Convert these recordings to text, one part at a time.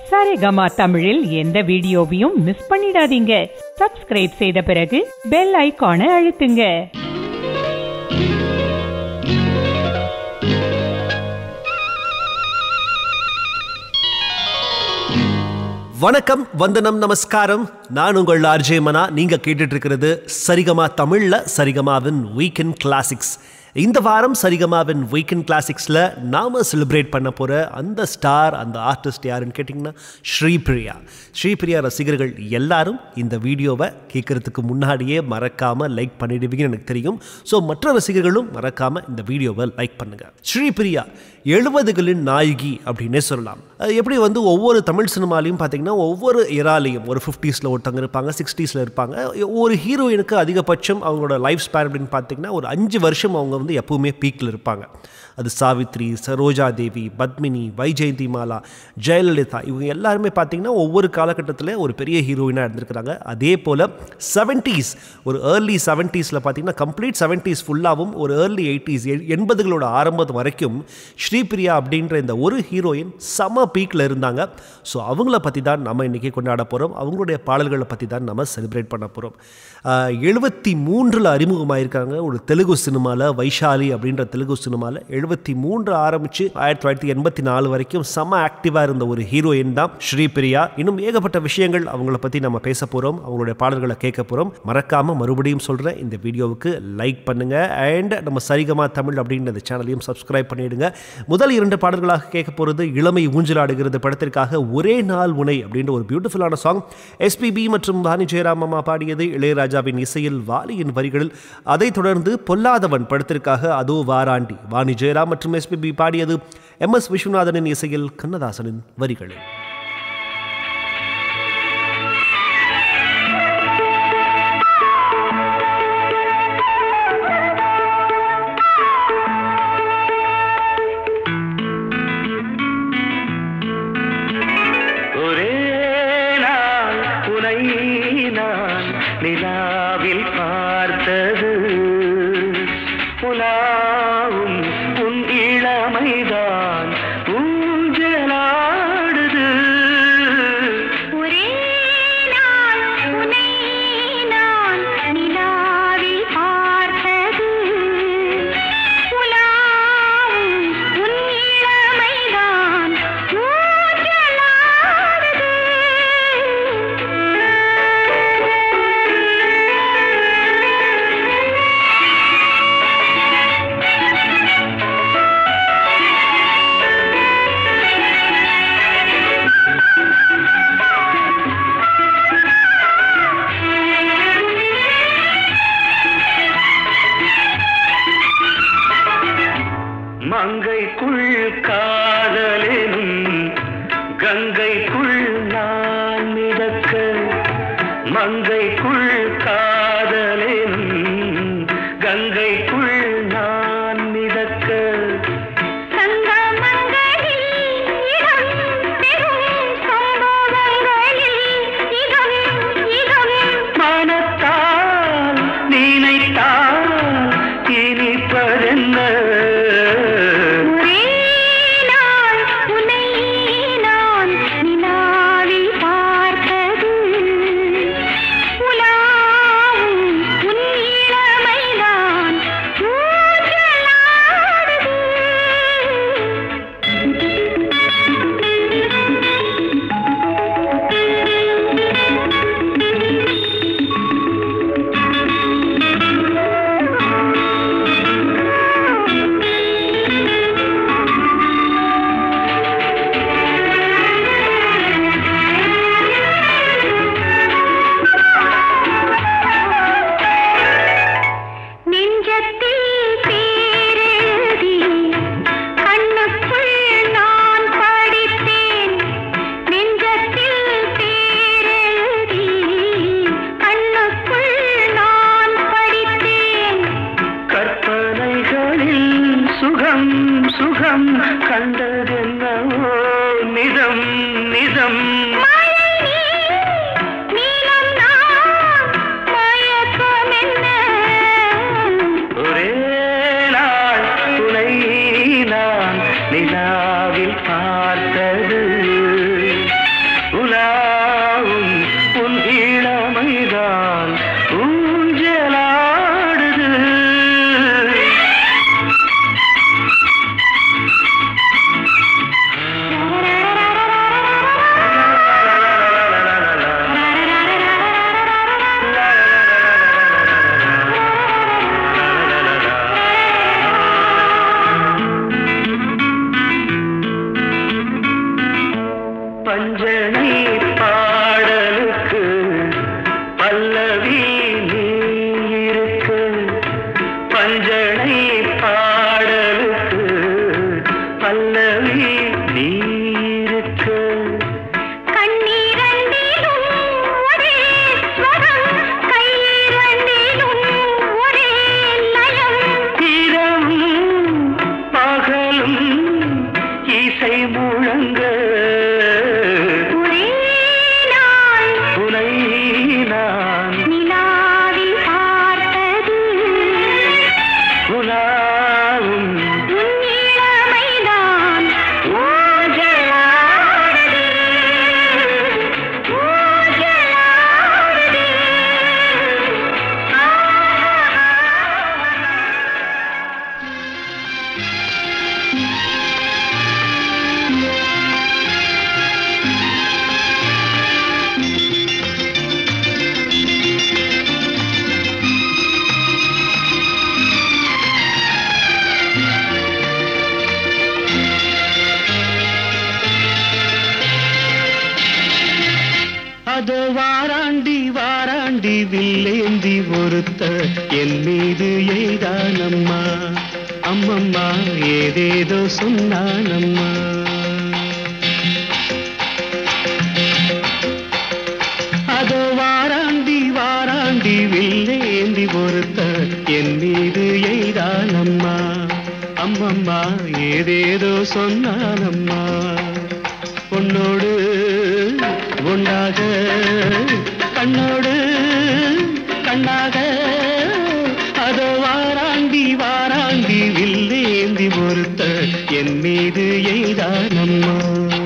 சரிகமா தமிழில் எந்த வீடியோவையும் மிஸ் பண்ணிடாதீங்க சப்ஸ்கிரைப் செய்த பிறகு பெல் ஐகானை அழுத்துங்க வணக்கம் வந்தனம் நமஸ்காரம் நான் உங்கள் ஆர்ஜே மனா நீங்க கேட்டுட்டு இருக்கிறது சரிகமா தமிழ்ல சரிகமாவின் வீக்கெண்ட் கிளாசிக்ஸ் இந்த வாரம் சரிகமாவின் வீக்கெண்ட் கிளாசிக்ஸில் நாம செலிப்ரேட் பண்ண போகிற அந்த ஸ்டார் அந்த ஆர்டிஸ்ட் யாருன்னு கேட்டிங்கன்னா ஸ்ரீபிரியா ஸ்ரீபிரியா ரசிகர்கள் எல்லாரும் இந்த வீடியோவை கேட்குறதுக்கு முன்னாடியே மறக்காமல் லைக் பண்ணிடுவீங்கன்னு எனக்கு தெரியும் ஸோ மற்ற ரசிகர்களும் மறக்காமல் இந்த வீடியோவை லைக் பண்ணுங்கள் ஸ்ரீபிரியா எழுபதுகளின் நாயகி அப்படின்னே சொல்லலாம் அது எப்படி வந்து ஒவ்வொரு தமிழ் சினிமாலையும் பார்த்தீங்கன்னா ஒவ்வொரு இராலையும் ஒரு ஃபிஃப்டிஸில் ஒருத்தவங்க இருப்பாங்க சிக்ஸ்டீஸில் இருப்பாங்க ஒரு ஹீரோயினுக்கு அதிகபட்சம் அவங்களோட லைஃப் ஸ்பேன் அப்படின்னு பார்த்தீங்கன்னா ஒரு அஞ்சு வருஷம் அவங்க வந்து எப்பவுமே பீக்கில் இருப்பாங்க அது சாவித்ரி சரோஜா தேவி பத்மினி வைஜெயந்தி மாலா ஜெயலலிதா இவங்க எல்லாருமே பார்த்தீங்கன்னா ஒவ்வொரு காலகட்டத்தில் ஒரு பெரிய ஹீரோயினாக இருந்திருக்கிறாங்க அதே போல் செவன்ட்டீஸ் ஒரு ஏர்லி செவன்ட்டீஸில் பார்த்தீங்கன்னா கம்ப்ளீட் செவன்ட்டீஸ் ஃபுல்லாகவும் ஒரு ஏர்லி எயிட்டிஸ் எண்பதுகளோட ஆரம்பத்து வரைக்கும் ஸ்ரீபிரியா அப்படின்ற இந்த ஒரு ஹீரோயின் செம பீக்கில் இருந்தாங்க ஸோ அவங்கள பற்றி தான் நம்ம இன்றைக்கி கொண்டாட போகிறோம் அவங்களுடைய பாடல்களை பற்றி தான் நம்ம செலிப்ரேட் பண்ண போகிறோம் எழுபத்தி மூன்றில் அறிமுகமாயிருக்காங்க ஒரு தெலுங்கு சினிமாவில் வைஷாலி அப்படின்ற தெலுங்கு சினிமாவில் எழுபத்தி மூன்று ஆரம்பித்து ஆயிரத்தி தொள்ளாயிரத்தி எண்பத்தி நாலு வரைக்கும் செம ஆக்டிவாக இருந்த ஒரு ஹீரோயின் தான் ஸ்ரீபிரியா இன்னும் ஏகப்பட்ட விஷயங்கள் அவங்கள பற்றி நம்ம பேச போகிறோம் அவங்களுடைய பாடல்களை கேட்க போகிறோம் மறக்காமல் மறுபடியும் சொல்கிறேன் இந்த வீடியோவுக்கு லைக் பண்ணுங்கள் அண்ட் நம்ம சரிகமா தமிழ் அப்படின்ற இந்த சேனலையும் சப்ஸ்கிரைப் பண்ணிடுங்க முதல் இரண்டு பாடல்களாக கேட்க போகிறது இளமை ஊஞ்சலாடுகிறது படத்திற்காக ஒரே நாள் உனை அப்படின்ற ஒரு பியூட்டிஃபுல்லான சாங் எஸ்பிபி மற்றும் வாணி ஜெயராம் அம்மா பாடியது இளையராஜாவின் இசையில் வாலியின் வரிகளில் அதைத் தொடர்ந்து பொல்லாதவன் படத்திற்காக அதோ வாராண்டி வாணி ஜெயராம் மற்றும் எஸ்பிபி பாடியது எம் எஸ் விஸ்வநாதனின் இசையில் கண்ணதாசனின் வரிகளில் ஒரே நாள் உனை நான் நிலாவில் பார்த்தது உலாவும் உன் இளமைதான் ஊஞ்சலாடுது ஒரே நாள் உன்னை நான் நிலாவில் பார்த்தது உலாவும் உன் இளமைதான் ஊஞ்சலாடுது மங்கைக்குள் காதலினும் கங்கைக்குள் நான் மிதக்க மங்கைக்குள் காதலினும் கங்கைக்குள் நான் மிதக்க சங்கமங்களில் இடம் பெறும் சம்பவங்களில் இகம் இகம் மனத்தால் நினைத்தால் இனிப்பதென்ன ஒரே நாள் உன்னை நான் நிலாவில் பார்த்தது உலாவும் உன் இளமைதான் நெஞ்சத்தில் பேரெழுதி கண்ணுக்குள் நான் படித்தேன் நெஞ்சத்தில் பேரெழுதி கண்ணுக்குள் நான் படித்தேன் கற்பனைகளில் சுகம் சுகம் கண்டதென்னவோ நிதம் நிதம் மழை நீர் நீலம் நான் மயக்கம் என்ன ஒரே நாள் துணை நான் நிலாவில் பார்த்தது பஞ்சனை பாடலுக்கு பல்லவி நீ இருக்கு பஞ்சனை பாடலுக்கு பல்லவி நீ இருக்கு கண்ணீரண்டிலும் ஒரே ஸ்வரம் கையிரண்டிலும் ஒரே லயம் இரவும் பகலும் இசை முழங்க ஒரே நாள் துணை நான் நிலாவில் பார்த்தது உலாவும் உன் இளமைதான் ஊஞ்சலாடுது ஊஞ்சலாடுது அதோ வாராண்டி வாராண்டி வில்லேந்தி ஒருத்த என் மீது எய்தானம்மா அம்மம்மா ஏதேதோ சொன்னானம்மா அதோ வாராண்டி வாராண்டி வில்லேந்தி ஒருத்த என் மீது எய்தானம்மா அம்மம்மா ஏதேதோ சொன்னானம்மா உன்னோடு உண்டாக கண்ணோடு கண்ணாக அதோ வாராண்டி வாராண்டி வில்லேந்தி ஒருத்த என் மீது எய்தானம்மா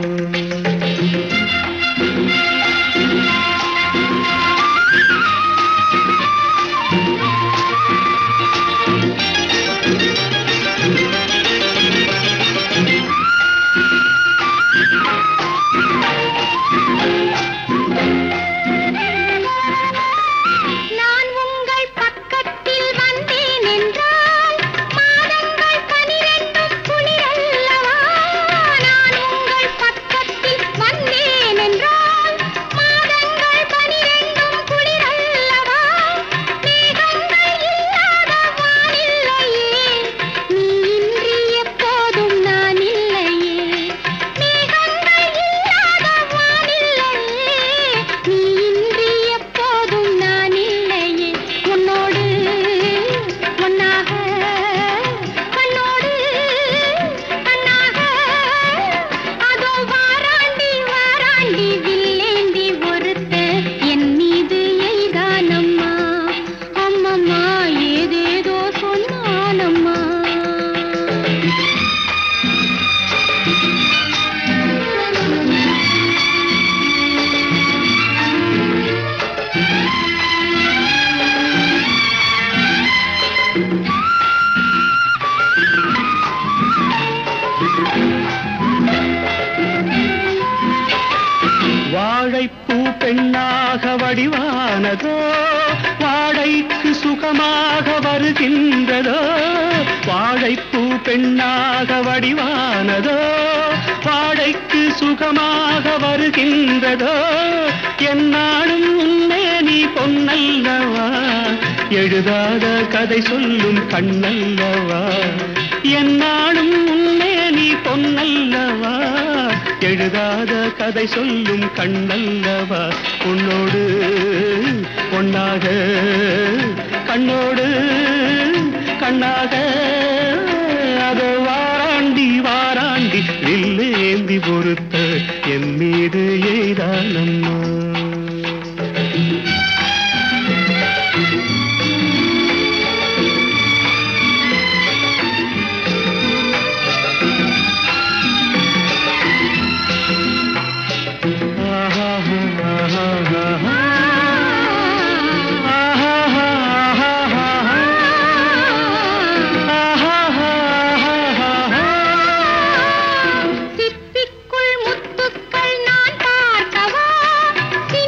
நான் உங்கள் பக்கத்தில் வந்தேன் என்றால் மாதங்கள் பனிரெண்டும் குளிரல்லவா நான் உங்கள் பக்கத்தில் வந்தேன் என்றால் மாதங்கள் பனிரெண்டும் குளிரல்லவா மேகங்கள் இல்லாத வானில்லையே நீ இன்றி எப்போதும் நான் இல்லையே மேகங்கள் இல்லாத வானில்லையே நீ இன்றி எப்போதும் நான் இல்லையே உன்னோடு ஒன்னாக கண்ணோடு கண்ணாக அதோ வாராண்டி வாராண்டி வில்லேந்தி ஒருத்த என் மீது எய்தானம்மா அம்மம்மா ஏதேதோ சொன்னானம்மா வாழைப்பூ பெண்ணாக வடிவானதோ வாழைக்கு சுகமாக வருகின்றதோ வாழைப்பூ பெண்ணாக வடிவானதோ வாழைக்கு சுகமாக வருகின்றதோ என்னாலும் உன்னே நீ பொன்னல்லவா எழுதாத கதை சொல்லும் கண்ணல்லவா என்னாலும் உன்னே நீ பொன்னல்லவா எழுதாத கதை சொல்லும் கண்ணல்லவா உன்னோடு பொன்னாக கண்ணோடு கண்ணாக அதோ வாராண்டி வாராண்டி வில்லேந்தி பொறுத்த என் மீது எய்தானம்மா சிப்பிக்குள் முத்துக்கள் நான் பார்க்கவா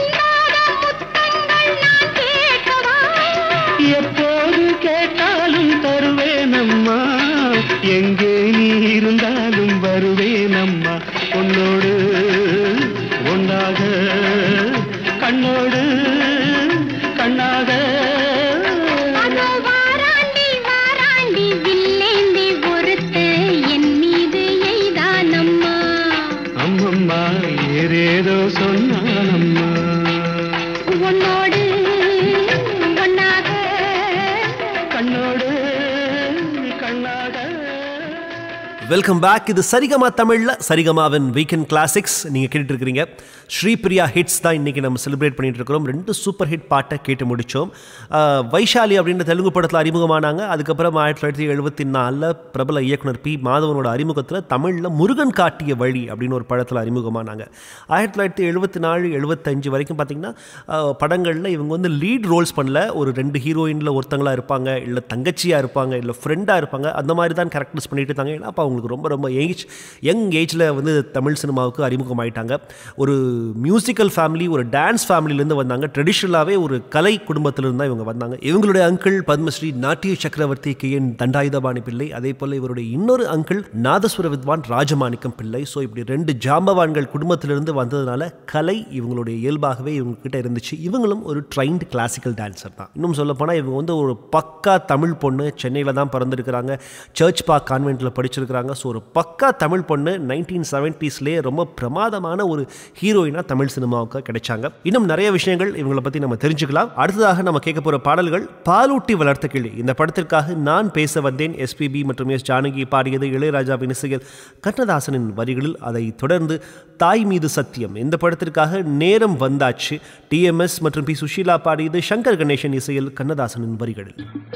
ஏதேதோ சொன்னானம்மா உன்னோடு ஒன்னாக கண்ணோடு கண்ணாக வெல்கம் பேக் இது சரிகமா தமிழ்ல சரிகமாவின் வீக்கெண்ட் கிளாசிக்ஸ் நீங்க கேட்டுட்டு இருக்கிறீங்க ஸ்ரீபிரியா ஹிட்ஸ் தான் இன்னைக்கு நம்ம செலிப்ரேட் பண்ணிட்டு இருக்கிறோம் ரெண்டு சூப்பர் ஹிட் பாட்டை கேட்டு முடிச்சோம் ஆஹ், வைஷாலி அப்படின்ற தெலுங்கு படத்தில் அறிமுகமானாங்க அதுக்கப்புறம் ஆயிரத்தி தொள்ளாயிரத்தி எழுபத்தி நாலில் பிரபல இயக்குனர் பி மாதவனோட அறிமுகத்தில் தமிழில் முருகன் காட்டிய வழி அப்படின்னு ஒரு படத்தில் அறிமுகமானாங்க ஆயிரத்தி தொள்ளாயிரத்தி எழுபத்தி நாலு எழுபத்தஞ்சு வரைக்கும் பார்த்தீங்கன்னா படங்களில் இவங்க வந்து லீட் ரோல்ஸ் பண்ணல ஒரு ரெண்டு ஹீரோயினில் ஒருத்தங்களா இருப்பாங்க இல்லை தங்கச்சியாக இருப்பாங்க இல்லை ஃப்ரெண்டாக இருப்பாங்க அந்த மாதிரி தான் கேரக்டர்ஸ் பண்ணிட்டு இருந்தாங்க ஏன்னா அப்போ அவங்களுக்கு ரொம்ப ரொம்ப ஏஜ் யங் ஏஜில் வந்து தமிழ் சினிமாவுக்கு அறிமுகமாயிட்டாங்க ஒரு மியூசிக்கல் ஃபேமிலி ஒரு டான்ஸ் ஃபேமிலிலேருந்து வந்தாங்க ட்ரெடிஷ்னலாகவே ஒரு கலை குடும்பத்திலிருந்து தான் இவங்க வந்தாங்க இவங்களுடைய அங்கிள் பத்மஸ்ரீ நாட்டிய சக்கரவர்த்தி கே என் தண்டாயுதபாணி பிள்ளை அதே போல் இவருடைய இன்னொரு அங்கிள் நாதஸ்வர வித்வான் ராஜமாணிக்கம் பிள்ளை ஸோ இப்படி ரெண்டு ஜாம்பவான்கள் குடும்பத்திலிருந்து வந்ததுனால கலை இவங்களுடைய இயல்பாகவே இவங்க கிட்ட இருந்துச்சு இவங்களும் ஒரு ட்ரைன்டு கிளாசிக்கல் டான்சர் தான் இன்னும் சொல்ல போனால் இவங்க வந்து ஒரு பக்கா தமிழ் பொண்ணு சென்னையில் தான் பிறந்திருக்கிறாங்க சர்ச் பார்க் கான்வென்ட்டில் படிச்சிருக்கிறாங்க ஸோ ஒரு பக்கா தமிழ் பொண்ணு நைன்டீன் செவன்ட்டீஸ்லேயே ரொம்ப பிரமாதமான ஒரு ஹீரோயினாக தமிழ் சினிமாவுக்கு கிடைச்சாங்க இன்னும் நிறைய விஷயங்கள் இவங்களை பற்றி நம்ம தெரிஞ்சுக்கலாம் அடுத்ததாக நம்ம கேட்க போகிற பாடல்கள் பாலூட்டி வளர்த்த கிளி இந்த படத்திற்காக நான் பேச வந்தேன் எஸ்பிபி மற்றும் எஸ் ஜானகி பாடியது இளையராஜாவின் இசையில் கண்ணதாசனின் வரிகளில் அதை தொடர்ந்து தாய் மீது சத்தியம் இந்த படத்திற்காக நேரம் வந்தாச்சு டிஎம்எஸ் மற்றும் பி சுஷீலா பாடியது சங்கர் கணேசன் இசையில் கண்ணதாசனின் வரிகளில்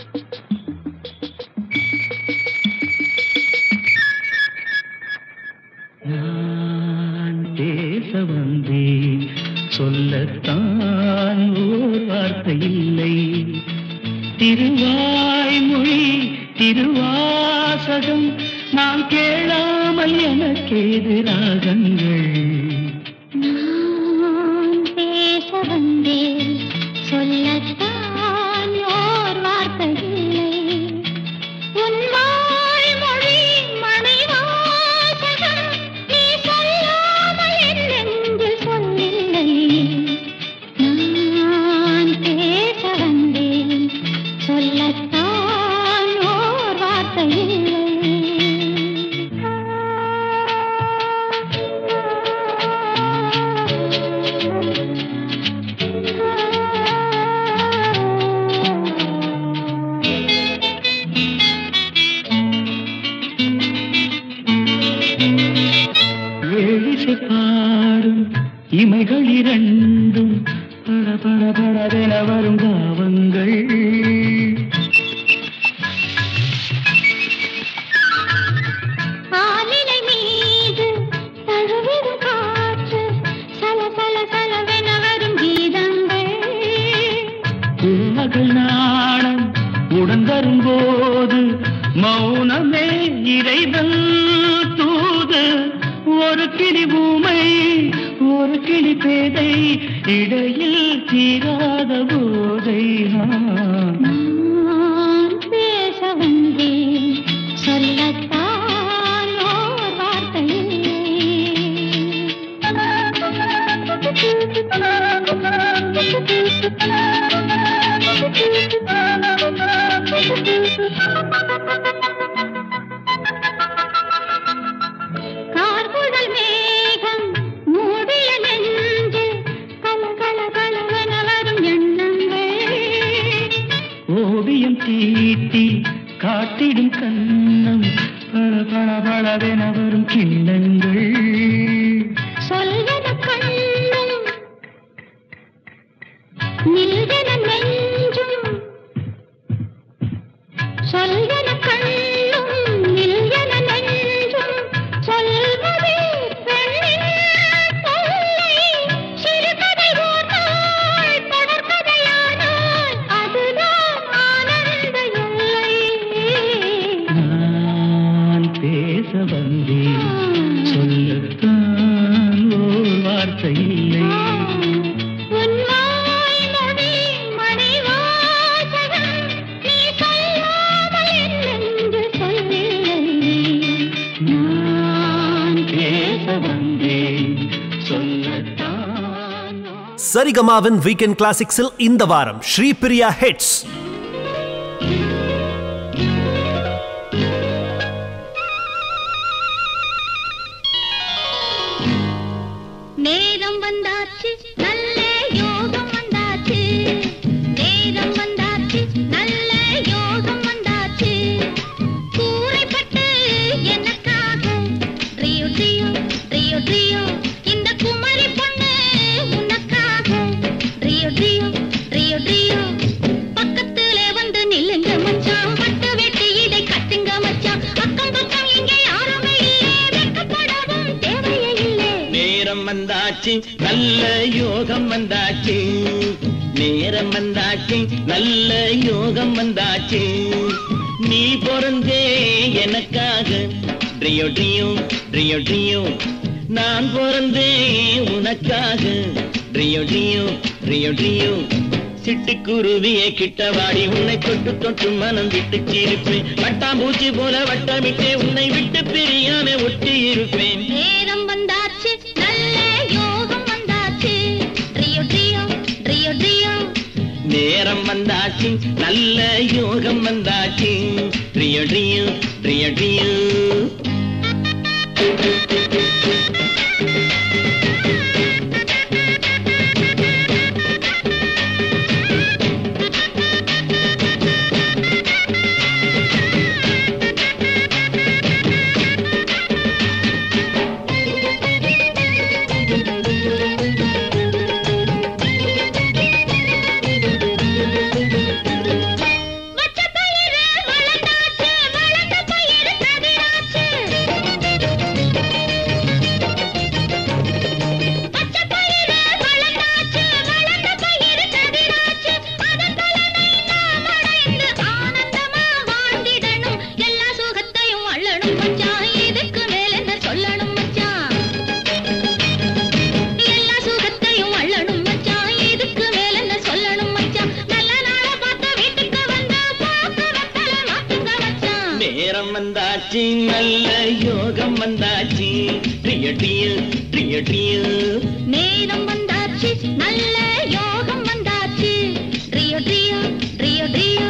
நான் பேச வந்தேன் சொல்லத்தான் ஓர் வார்த்தை இல்லை திருவாய்மொழி திருவாசகம் நான் கேளாமல் எனக்கேது ராகங்கள் நான் பேச வந்தேன் சொல்லத்தான் ஓர் வார்த்தை இல்லை உன் வாய்மொழி மணிவாசகம் நீ சொல்லாமல் என் நெஞ்சில் சொல்லில்லை நான் பேச வந்தேன் சொல்லத்தான் ஓர் வார்த்தை ஏழிசை பாடும் இமைகள் இரண்டும் பட பட படவென வரும் பாவங்கள் ஆலிலை மீது தழுவிடும் காற்று சல சல சலவென வரும் கீதங்கள் மகள் நாணம் உடன் வரும்போது மௌனமே இறைவன் தூது ஒரு கிளி பூமை ஒரு கிளி பேதை இடையில் தீராத போதை நான். நான் பேச வந்தேன் சொல்லத்தான் ஓர் வார்த்தை கார்குழல் மேகம் மூடிய நெஞ்சில் கல கல கலவென வரும் எண்ணங்கள் ஓவியம் தீட்டி காட்டிடும் கண்ணம் பல பல பலவென வரும் கிண்ணங்கள் சொல்வன கண்ணும் நில்வன நெஞ்சும் சொல்வன கண்ணும் நில்வன நெஞ்சும் சொல்வதே பெண்ணின் தொல்லை சிறுகதை ஓர் நாள் தொடர்கதையானால் அதுதான் ஆனந்த எல்லை நான் பேச வந்தேன் சொல்லத்தான் ஓர் வார்த்தை இல்லை உன் வாய்மொழி மணிவாசகம் நீ சொல்லாமல் என் நெஞ்சு சொல்லில்லை நான் பேச வந்தேன் சொல்லத்தான் சரிகமாவின் வீக்கெண்ட் கிளாசிக்ஸில் இந்த வாரம் ஸ்ரீபிரியா ஹிட்ஸ் நேரம் வந்தாச்சு நல்ல யோகம் வந்தாச்சு நேரம் வந்தாச்சு நல்ல யோகம் வந்தாச்சு கூரைப்பட்டு எனக்காக ட்ரியோ ட்ரியோ ட்ரியோ ட்ரியோ இந்த குமரி பொண்ணு உனக்காக ட்ரியோ ட்ரியோ ட்ரியோ ட்ரியோ பக்கத்துல வந்து நில்லுங்க மச்சான் பட்டு வெட்டி இதை கட்டுங்க மச்சான் அக்கம் பக்கம் இங்க யாருமே இல்லே வெட்கப்படவும் தேவையே இல்லை நேரம் வந்தாச்சு நல்ல யோகம் வந்தாச்சு நேரம் வந்தாச்சு நல்ல யோகம் வந்தாச்சு நீ பிறந்தே எனக்காக ட்ரியோ ட்ரியோ ட்ரியோ ட்ரியோ நான் பிறந்தே உனக்காக ட்ரியோ ட்ரியோ ட்ரியோ ட்ரியோ சிட்டுக்குருவியே கிட்ட வாடி உன்னை தொட்டு தொட்டு மனம் விட்டு சிரிப்பேன் வட்டாம்பூச்சி போல வட்டமிட்டே உன்னை விட்டு பிரியாம ஒட்டி இருப்பேன் நேரம் வந்தாச்சு நல்ல யோகம் வந்தாச்சு ட்ரியோ ட்ரியோ ட்ரியோ ட்ரியோ நேரம் வந்தாச்சு நல்ல யோகம் வந்தாச்சு ட்ரியோ ட்ரியோ ட்ரியோ ட்ரியோ வச்ச பயிறு வளர்ந்தாச்சு வளர்ந்த பயிறு கதிராச்சு பச்சை பயிறு வளர்ந்தாச்சு வளர்ந்த பயிறு கதிராச்சு அதன் பலனை நாம் அடைந்து ஆனந்தமா வாழ்ந்திடணும் எல்லா சுகத்தையும் அள்ளணும் மச்சான் இதுக்கு மேல என்ன சொல்லணும் மச்சான் எல்லா சுகத்தையும் அள்ளணும் மச்சான் இதுக்கு மேல என்ன சொல்லணும் மச்சான் நல்ல நாள பார்த்து வீட்டுக்கு வந்து போக்கு வெத்தலை மாத்துங்க மச்சான் நேரம் வந்தாச்சு நல்ல யோகம் வந்தாச்சு ட்ரியோ ட்ரியோ ட்ரியோ ட்ரியோ நேரம் வந்தாச்சு நல்ல யோகம் வந்தாச்சு ட்ரியோ ட்ரியோ ட்ரியோ ட்ரியோ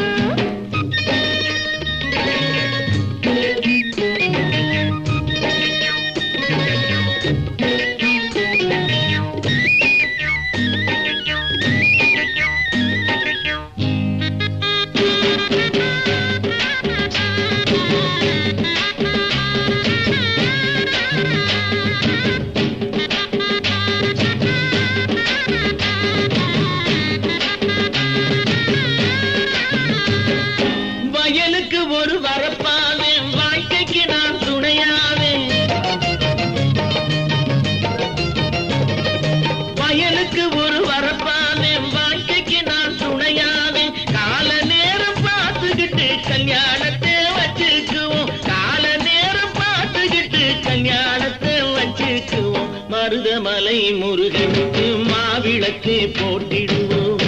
வயலுக்கு ஒரு வரப்பாவே வாழ்க்கைக்கு நான் துணையாவே வயலுக்கு ஒரு வரப்பாவே வாழ்க்கைக்கு நான் துணையாவே கால நேரம் பார்த்துக்கிட்டு கல்யாணத்தை வச்சுக்குவோம் கால நேரம் பார்த்துக்கிட்டு கல்யாணத்தை வச்சுக்குவோம் மருதமலை முருகனுக்கு மாவிளக்கு போட்டிடுவோம்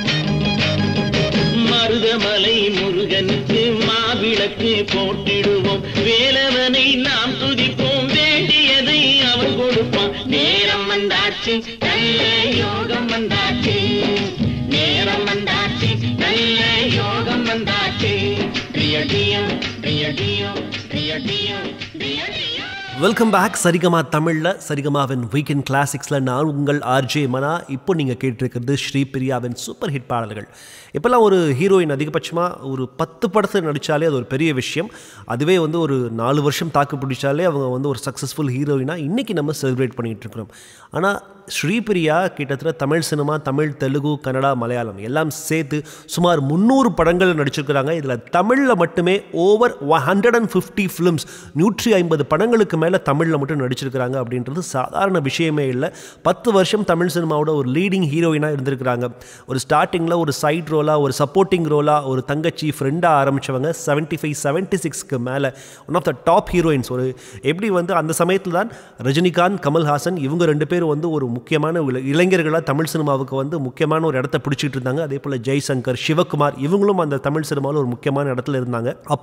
மருதமலை முருகனுக்கு மாவிளக்கு போட்டிடுவோம் வேலவனை நாம் துதிப்போம் வேண்டியதை அவன் கொடுப்பான் நேரம் வந்தாச்சு நல்ல யோகம் வந்தாச்சு நேரம் வந்தாச்சு நல்ல யோகம் வந்தாச்சு ரியடியம் ரியடியம் ரியடியம் ரியடியம் வெல்கம் பேக் சரிகமா தமிழில் சரிகமாவின் வீக்கெண்ட் கிளாசிக்ஸில் நான் உங்கள் ஆர்ஜே மனா இப்போ நீங்கள் கேட்டிருக்கிறது ஸ்ரீபிரியாவின் சூப்பர் ஹிட் பாடல்கள் இப்போல்லாம் ஒரு ஹீரோயின் அதிகபட்சமாக ஒரு பத்து படத்தில் நடித்தாலே அது ஒரு பெரிய விஷயம் அதுவே வந்து ஒரு நாலு வருஷம் தாக்கு பிடிச்சாலே அவங்க வந்து ஒரு சக்ஸஸ்ஃபுல் ஹீரோயினாக இன்றைக்கி நம்ம செலிப்ரேட் பண்ணிகிட்டு இருக்கிறோம் ஆனால் ஸ்ரீபிரியா கிட்டத்தட்ட தமிழ் சினிமா தமிழ் தெலுங்கு கன்னடா மலையாளம் எல்லாம் சேர்த்து சுமார் முந்நூறு படங்கள் நடிச்சிருக்கிறாங்க இதில் தமிழில் மட்டுமே over hundred and fifty films நூற்றி ஐம்பது படங்களுக்கு மேலே தமிழில் மட்டும் நடிச்சிருக்கிறாங்க அப்படின்றது சாதாரண விஷயமே இல்லை பத்து வருஷம் தமிழ் சினிமாவோட ஒரு லீடிங் ஹீரோயினாக இருந்திருக்கிறாங்க ஒரு ஸ்டார்டிங்கில் ஒரு சைட் ரோலாக ஒரு சப்போர்ட்டிங் ரோலாக ஒரு தங்கச்சி ஃப்ரெண்டாக ஆரம்பித்தவங்க செவன்ட்டி ஃபைவ் செவன்ட்டி சிக்ஸ்க்கு மேலே one of the top heroines ஒரு எப்படி வந்து அந்த சமயத்தில் தான் ரஜினிகாந்த் கமல்ஹாசன் இவங்க ரெண்டு பேரும் வந்து ஒரு முக்கியமான இள- இளைஞர்களாக தமிழ் சினிமாவுக்கு வந்து முக்கியமான ஒரு இடத்த பிடிச்சிட்டு இருந்தாங்க அதே போல் ஜெய்சங்கர் சிவகுமார் இவங்களும் அந்த தமிழ் சினிமாவில் ஒரு முக்கியமான இடத்துல இருந்தாங்க அப்போது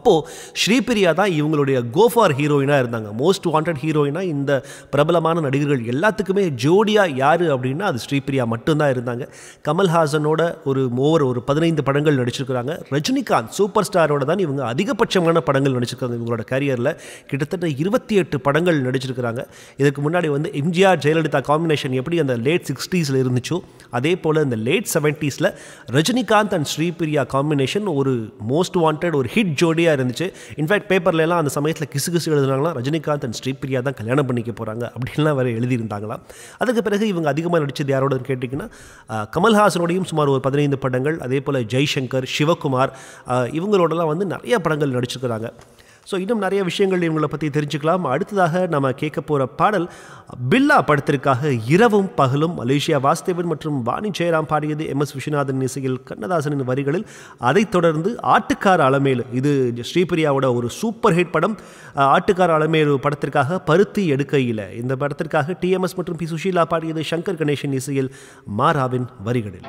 ஸ்ரீபிரியா தான் இவங்களுடைய கோஃபார் ஹீரோயினாக இருந்தாங்க மோஸ்ட் வாண்டட் ஹீரோயினாக இந்த பிரபலமான நடிகர்கள் எல்லாத்துக்குமே ஜோடியாக யார் அப்படின்னா அது ஸ்ரீபிரியா மட்டும்தான் இருந்தாங்க கமல்ஹாசனோட ஒரு ஓவர் ஒரு பதினைந்து படங்கள் நடிச்சிருக்கிறாங்க ரஜினிகாந்த் சூப்பர் ஸ்டாரோட தான் இவங்க அதிகபட்சமான படங்கள் நடிச்சிருக்காங்க இவங்களோட கேரியரில் கிட்டத்தட்ட இருபத்தி எட்டு படங்கள் நடிச்சிருக்கிறாங்க இதுக்கு முன்னாடி வந்து எம்ஜிஆர் ஜெயலலிதா காம்பினேஷன் எப்படி அந்த லேட் சிக்ஸ்டீஸில் இருந்துச்சோ அதே போல் இந்த லேட் செவன்ட்டீஸில் ரஜினிகாந்த் அண்ட் ஸ்ரீபிரியா காம்பினேஷன் ஒரு மோஸ்ட் வாண்டட் ஒரு ஹிட் ஜோடியாக இருந்துச்சு இன்ஃபேக்ட் பேப்பர்ல எல்லாம் அந்த சமயத்தில் கிசு கிசு எழுதுனாங்களாம் ரஜினிகாந்த் அண்ட் ஸ்ரீபிரியா தான் கல்யாணம் பண்ணிக்க போகிறாங்க அப்படின்லாம் வேறு எழுதியிருந்தாங்களாம் அதுக்கு பிறகு இவங்க அதிகமாக நடித்தது யாரோட கேட்டிங்கன்னா அஹ், கமல்ஹாசனோடையும் சுமார் ஒரு பதினைந்து படங்கள் அதே போல் ஜெய்சங்கர் சிவகுமார் அஹ், இவங்களோடலாம் வந்து நிறைய படங்கள் நடிச்சிருக்கிறாங்க ஸோ இன்னும் நிறைய விஷயங்கள் இவங்களை பற்றி தெரிஞ்சுக்கலாம் அடுத்ததாக நம்ம கேட்க போகிற பாடல் பில்லா படத்திற்காக இரவும் பகலும் மலேசியா வாசுதேவன் மற்றும் வாணி ஜெயராம் பாடியது எம் எஸ் விஸ்வநாதன் இசையில் கண்ணதாசனின் வரிகளில் அதைத் தொடர்ந்து ஆட்டுக்கார அலமேலு இது ஸ்ரீபிரியாவோட ஒரு சூப்பர் ஹிட் படம் அஹ், ஆட்டுக்கார அலமேலு படத்திற்காக பருத்தி எடுக்கையில் இந்த படத்திற்காக டிஎம்எஸ் மற்றும் பி சுஷீலா பாடியது சங்கர் கணேசன் இசையில் மாராவின் வரிகளில்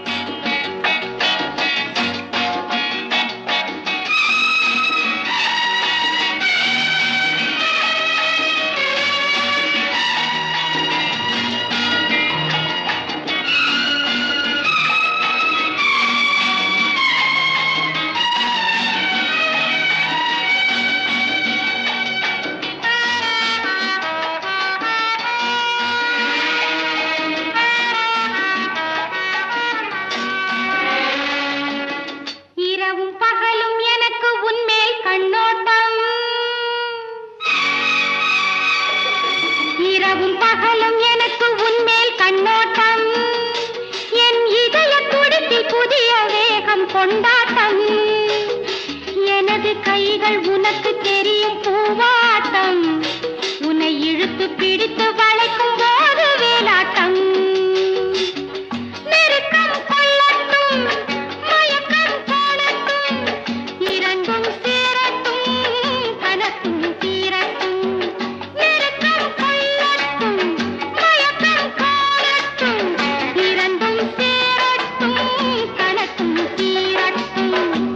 இரவும் பகலும் எனக்கு உன்மேல் கண்ணோட்டம் இரவும் பகலும் எனக்கு உன்மேல் கண்ணோட்டம் என் இதய துடிப்பில் புதிய வேகம் கொண்டாட்டம் எனது கைகள் உனக்கு தெரியும் பூவாட்டம் உன்னை இழுத்து பிடித்து வளைக்கும் போது வேலாட்டம் நெருக்கம் கொள்ளட்டும் மயக்கம் காணட்டும் இரண்டும் சேரட்டும் கனக்கும் தீரட்டும் நெருக்கம் கொள்ளட்டும் மயக்கம் காணட்டும் இரண்டும் சேரட்டும் கனக்கும் தீரட்டும்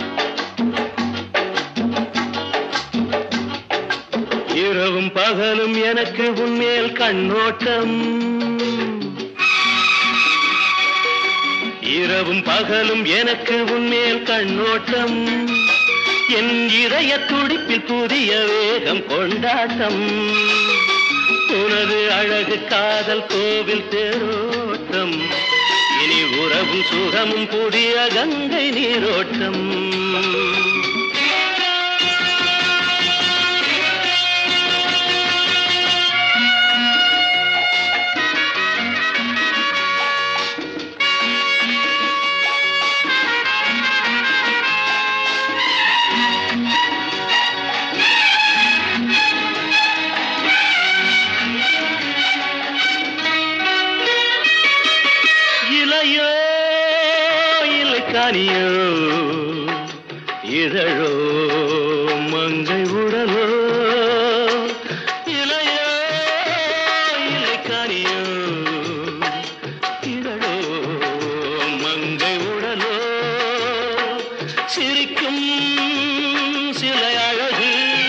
இரவும் பகலும் எனக்கு உன்மேல் கண்ணோட்டம் இரவும் பகலும் எனக்கு உன்மேல் கண்ணோட்டம் என் இதய துடிப்பில் புதிய வேகம் கொண்டாட்டம் உனது அழகு காதல் கோவில் தேரோட்டம் இனி உறவும் சுகமும் புதிய கங்கை நீரோட்டம் இலையோ இலைக்கானியோ இதழோ மங்கை உடலோ இலையோ இலைக்கானியோ இதழோ மங்கை உடலோ சிரிக்கும் சிலை அழகு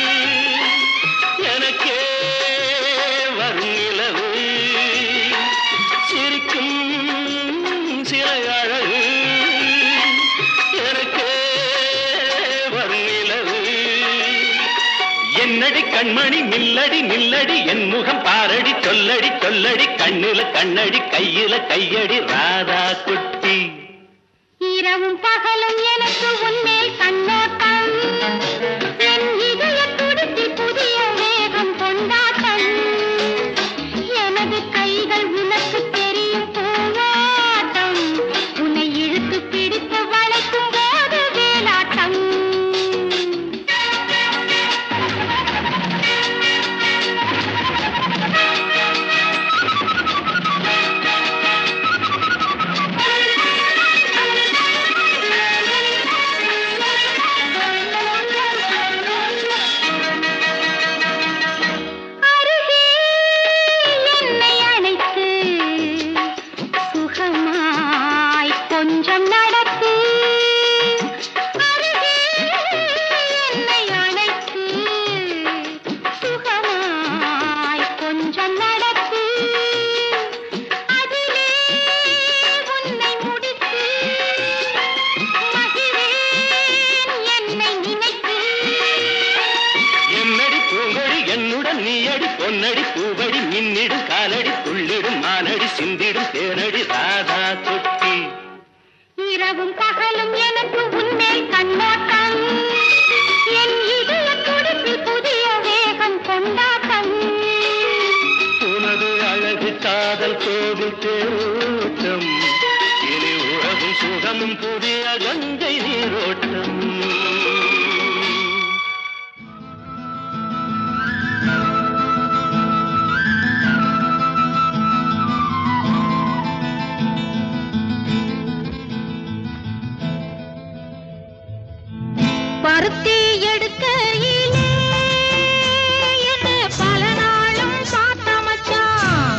எனக்கே வரும் நிலவு சிரிக்கும் சிலை அழகு எனக்கே வரும் நிலவு என்னடி கண்மணி நில்லடி நில்லடி என் முகம் பாரடி சொல்லடி சொல்லடி கண்ணுல கண்ணடி கையில கையடி ராதா குட்டி இரவும் பகலும் எனக்கு உன்மேல் கண்ணோட்டம் என் இதய துடிப்பில் புதிய வேகம் கொண்டாட்டம் எனது கைகள் உனக்கு தெரியும் பூவாட்டம் உன்னை இழுத்து பிடித்து வளைக்கும் போது வேலாட்டம் பொன்னடி பூவடி மின்னிடும் காலடி துள்ளிடும் மானடி சிந்திடும் தேனடி ராதா குட்டி இரவும் பகலும் எனக்கு உன்மேல் கண்ணோட்டம் என் இதய துடிப்பில் புதிய வேகம் கொண்டாட்டம் உனது அழகு காதல் கோவில் தேரோட்டம் இனி உறவும் சுகமும் புதிய கங்கை நீரோட்டம் பருத்தி எடுக்கையிலே என்ன பல நாளும் பார்த்த மச்சான்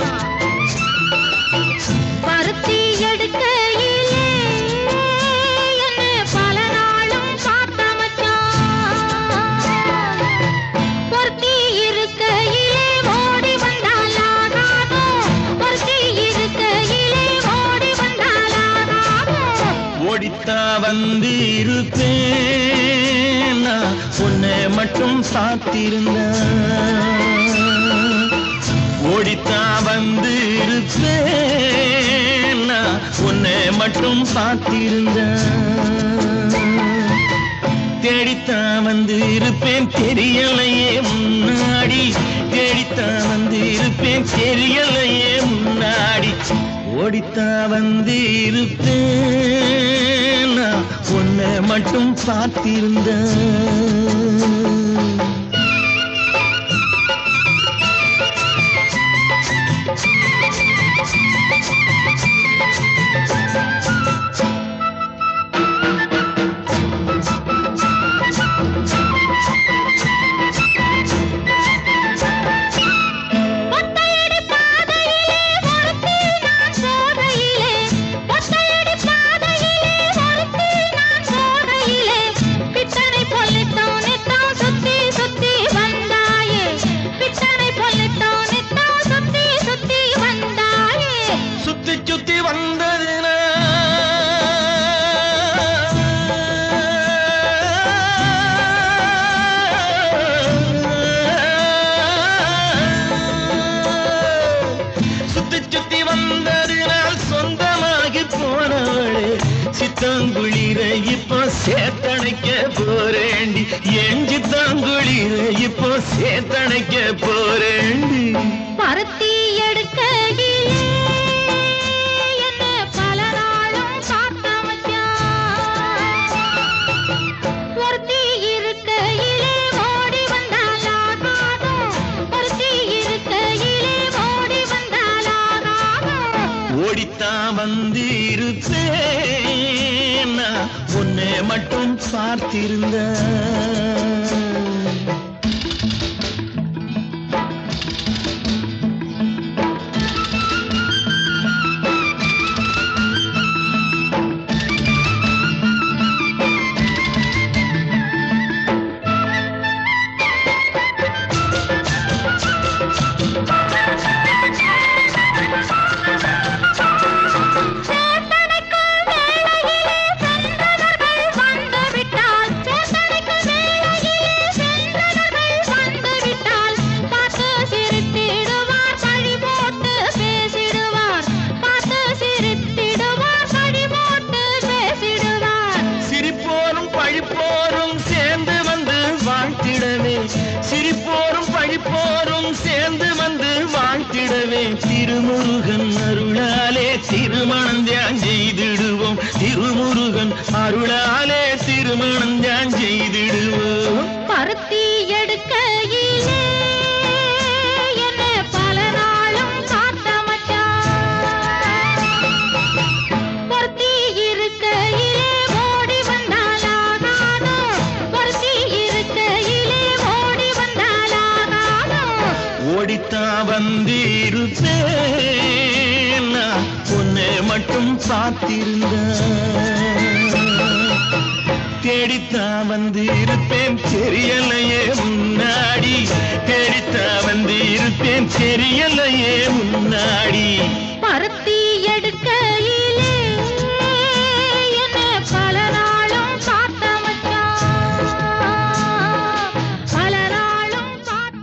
பருத்தி எடுக்கையிலே என்ன பல நாளும் பார்த்த மச்சான் பொருத்தி இருக்கையிலே ஓடி வந்தாலாகாதோ பொருத்தி இருக்கையிலே ஓடி வந்தாலாகாதோ ஓடித்தா வந்து இருப்பேன் நான் உன்னை மட்டும் பார்த்திருந்தேன் ஓடித்தா வந்து இருப்பேன் நான் உன்னை மட்டும் பார்த்திருந்தேன் தேடித்தான் வந்து இருப்பேன் தெரியலையே முன்னாடி தேடித்தான் வந்து இருப்பேன் தெரியலையே முன்னாடி ஓடித்தான் வந்து இருப்பேன் நான் உன்னை மட்டும் பார்த்திருந்தேன் ஒத்தையடி பாதையிலே ஒருத்தி நான் சோதையிலே ஒத்தையடி பாதையிலே ஒருத்தி நான் சோதையிலே பித்தனை பொல்லித்தோன் நித்தம் சுத்தி சுத்தி வந்தாயே பித்தனை பொல்லித்தோன் நித்தம் சுத்தி சுத்தி வந்தாயே சுத்தி சுத்தி வந்ததுனா சுத்தி சுத்தி வந்ததினால் சொந்தமாகி போனவளே சித்தாங்குளிர இப்போ சேத்தணைக்க போறேண்டி என் சித்தாங்குளிர இப்போ சேத்தணைக்க போறேண்டி பருத்தி எடுக்கையிலே என்ன பல நாளும் பார்த்த மச்சான் ஒருத்தி இருக்கையிலே ஓடி வந்தாலாகாதோ ஒருத்தி இருக்கையிலே ஓடி வந்தாலாகாதோ ஓடித்தான் வந்து இருப்பேன் நான் உன்னை மட்டும் பார்த்திருந்தேன் சேத்தனைக்குள் வேளையிலே சென்றவர்கள் வந்துவிட்டால் சேத்தனைக்குள் வேளையிலே சென்றவர்கள் வந்துவிட்டால் பார்த்து சிரித்திடுவார் பழி போட்டு பேசிடுவார் பார்த்து சிரித்திடுவார் பழி போட்டு பேசிடுவார் சிரிப்போரும் பழிப்போரும் சேர்ந்து வந்து வாழ்த்திடவே சிரிப்போரும் பழிப்போரும் சேர்ந்து வந்து வாழ்த்திடவே திருமுருகன் அருளாலே திருமணம் தியான் செய்திடுவோம் திருமுருகன் அருளாலே திருமணம் தியான் செய்திடுவோம் பருத்தி எடுக்கையிலே என்ன பல நாளும் பார்த்த மச்சான் பொருத்தி இருக்கையிலே ஓடி வந்தாலாகாதோ பொருத்தி இருக்கையிலே ஓடி வந்தாலாகாதோ ஓடித்தான் வந்து இருப்பேன் நான் உன்னை மட்டும் பார்த்திருந்தேன் தேடித்தான் வந்து இருப்பேன் தெரியலையே முன்னாடி தேடித்தான் வந்து இருப்பேன் தெரியலையே முன்னாடி பருத்தி எடுக்கையிலே என்ன பல நாளும் பார்த்த மச்சான் பல நாளும் பார்த்த மச்சான்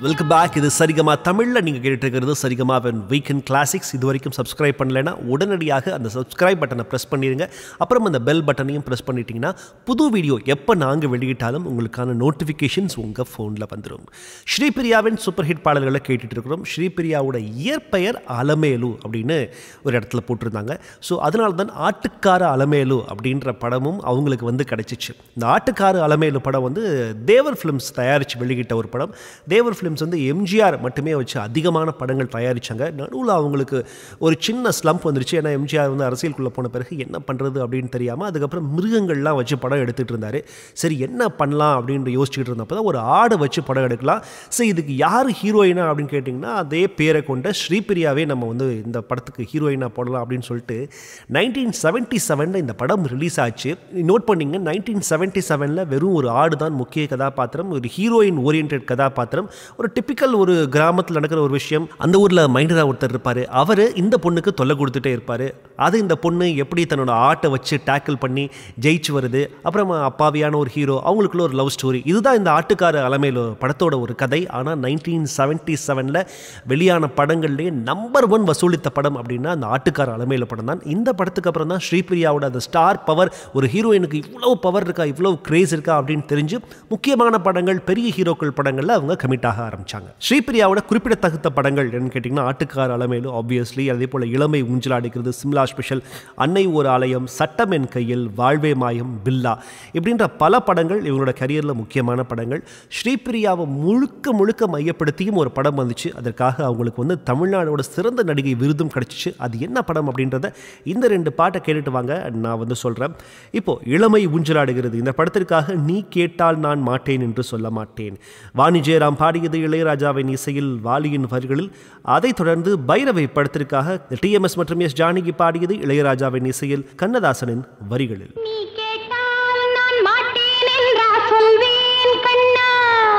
வெல்கம் பேக் இது சரிகமா தமிழில் நீங்கள் கேட்டுட்டு இருக்கிறது சரிகமாவின் வீக்கெண்ட் கிளாசிக்ஸ் இது வரைக்கும் சப்ஸ்கிரைப் பண்ணலைன்னா உடனடியாக அந்த சப்ஸ்கிரைப் பட்டனை ப்ரெஸ் பண்ணிடுங்க அப்புறம் அந்த பெல் பட்டனையும் ப்ரெஸ் பண்ணிட்டீங்கன்னா புது வீடியோ எப்போ நாங்கள் வெளியிட்டாலும் உங்களுக்கான நோட்டிஃபிகேஷன்ஸ் உங்கள் ஃபோனில் வந்துடும் ஸ்ரீபிரியாவின் சூப்பர் ஹிட் பாடல்களை கேட்டுட்டு இருக்கிறோம் ஸ்ரீபிரியாவோட இயற்பெயர் அலமேலு அப்படின்னு ஒரு இடத்துல போட்டிருந்தாங்க ஸோ அதனால தான் ஆட்டுக்கார அலமேலு அப்படின்ற படமும் அவங்களுக்கு வந்து கிடைச்சிச்சு இந்த ஆட்டுக்கார அலமேலு படம் வந்து தேவர் ஃபிலிம்ஸ் தயாரித்து வெளியிட்ட ஒரு படம் தேவர் ஃபிலிம்ஸ் வந்து எம்ஜிஆர் மட்டுமே வச்சு அதிகமான படங்கள் தயாரித்தாங்க நடுவில் அவங்களுக்கு ஒரு சின்ன ஸ்லம்ப் வந்துருச்சு ஏன்னா எம்ஜிஆர் வந்து அரசியலுக்குள்ளே போன பிறகு என்ன பண்ணுறது அப்படின்னு தெரியாமல் அதுக்கப்புறம் மிருகங்கள்லாம் வச்சு படம் எடுத்துகிட்டு இருந்தார் சரி என்ன பண்ணலாம் அப்படின்னு யோசிச்சுட்டு இருந்தப்போ தான் ஒரு ஆடை வச்சு படம் எடுக்கலாம் சரி இதுக்கு யார் ஹீரோயினா அப்படின்னு கேட்டிங்கன்னா அதே பேரை கொண்ட ஸ்ரீபிரியாவே நம்ம வந்து இந்த படத்துக்கு ஹீரோயினாக போடலாம் அப்படின்னு சொல்லிட்டு நைன்டீன் செவன்ட்டி செவனில் இந்த படம் ரிலீஸ் ஆச்சு நோட் பண்ணிங்க நைன்டீன் செவன்ட்டி செவனில் வெறும் ஒரு ஆடு தான் முக்கிய கதாபாத்திரம் ஒரு ஹீரோயின் ஓரியன்ட் கதாபாத்திரம் ஒரு டிப்பிக்கல் ஒரு கிராமத்தில் நடக்கிற ஒரு விஷயம் அந்த ஊரில் மைண்டரா ஒருத்தர் இருப்பார் அவர் இந்த பொண்ணுக்கு தொல்லை கொடுத்துட்டே இருப்பார் அது இந்த பொண்ணு எப்படி தன்னோட ஆட்டை வச்சு டேக்கிள் பண்ணி ஜெயிச்சு வருது அப்புறம் அப்பாவியான ஒரு ஹீரோ அவங்களுக்குள்ள ஒரு லவ் ஸ்டோரி இதுதான் இந்த ஆட்டுக்கார அலமையில படத்தோட ஒரு கதை ஆனால் நைன்டீன் செவன்ட்டி செவனில் வெளியான படங்கள்லேயே நம்பர் ஒன் வசூலித்த படம் அப்படின்னா அந்த ஆட்டுக்கார அலமையில படம் தான் இந்த படத்துக்கு அப்புறம் தான் ஸ்ரீபிரியாவோட அந்த ஸ்டார் பவர் ஒரு ஹீரோயினுக்கு இவ்வளோ பவர் இருக்கா இவ்வளோ கிரேஸ் இருக்கா அப்படின்னு தெரிஞ்சு முக்கியமான படங்கள் பெரிய ஹீரோக்கள் படங்களில் அவங்க கமிட் ஆக ஆரம்பிச்சாங்க ஸ்ரீபிரியாவோட குறிப்பிடத்தகுந்த படங்கள் என்னன்னு கேட்டிங்கன்னா ஆட்டுக்கார அலமேலு ஆப்வியஸ்லி அதே போல் இளமை ஊஞ்சலாடிக்கிறது சிம்லா ஸ்பெஷல் அன்னை ஒரு ஆலயம் சட்டம் என் கையில் வாழ்வே மாயம் பில்லா இப்படின்ற பல படங்கள் இவங்களோட கரியரில் முக்கியமான படங்கள் ஸ்ரீபிரியாவை முழுக்க முழுக்க மையப்படுத்தியும் ஒரு படம் வந்துச்சு அதற்காக அவங்களுக்கு வந்து தமிழ்நாடோட சிறந்த நடிகை விருதும் கிடச்சிச்சு அது என்ன படம் அப்படின்றத இந்த ரெண்டு பாட்டை கேட்டுட்டு வாங்க நான் வந்து சொல்கிறேன் இப்போ இளமை ஊஞ்சலாடுகிறது இந்த படத்திற்காக நீ கேட்டால் நான் மாட்டேன் என்று சொல்ல மாட்டேன் வாணி ஜெயராம் பாடியது இளையராஜாவின் இசையில் வாலியின் வரிகளில் அதைத் தொடர்ந்து பைரவை படத்திற்காக டிஎம்எஸ் மற்றும் எஸ் ஜானகி பாடியது இளையராஜாவின் இசையில் கண்ணதாசனின் வரிகளில் நீ கேட்டால் நான் மாட்டேன் என்றா சொல்வேன் கண்ணா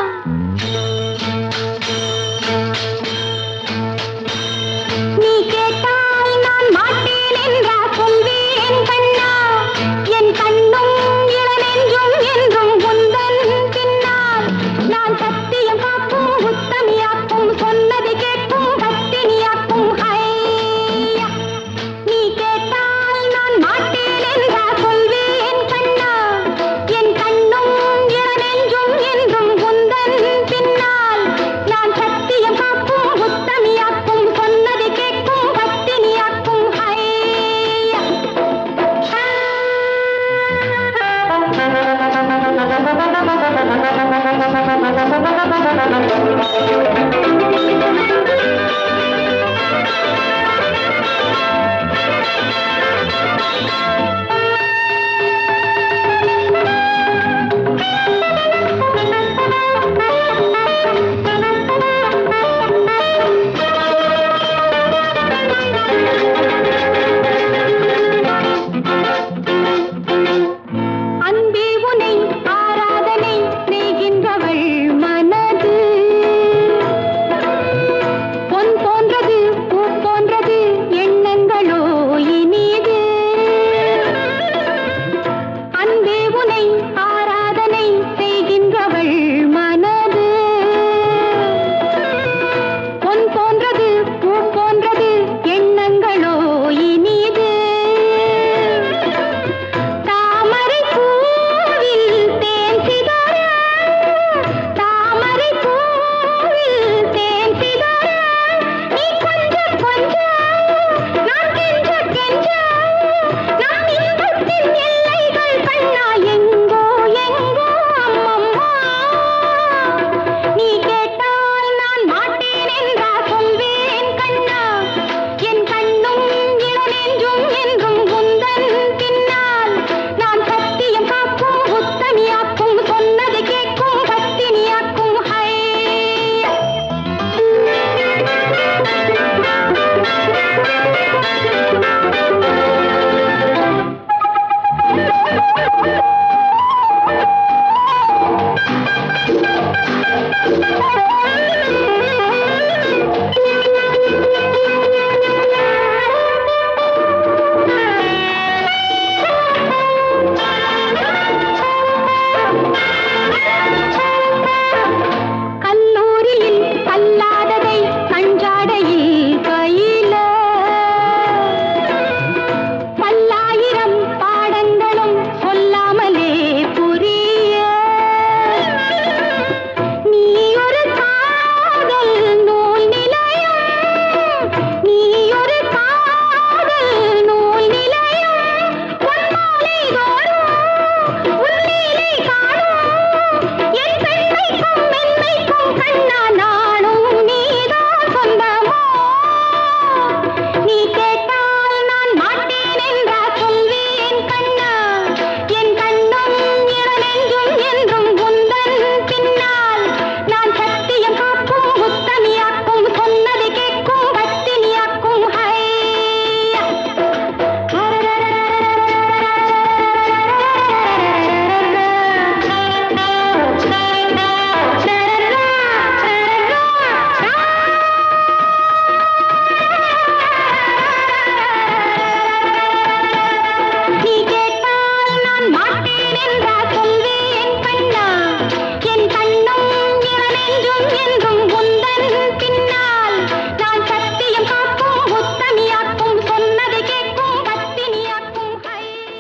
நீ கேட்டால் நான் மாட்டேன் என்றா சொல்வேன் கண்ணா என் கண்ணும் இளநெஞ்சும் என்றும் உந்தன் பின்னால் நான் சத்தியம் காக்கும் உத்தமியாக்கும் சொன்னதை கேட்கும் பத்தினியாக்கும் ஹையா நீ கேட்டால் நான் மாட்டேன் என்றா சொல்வேன்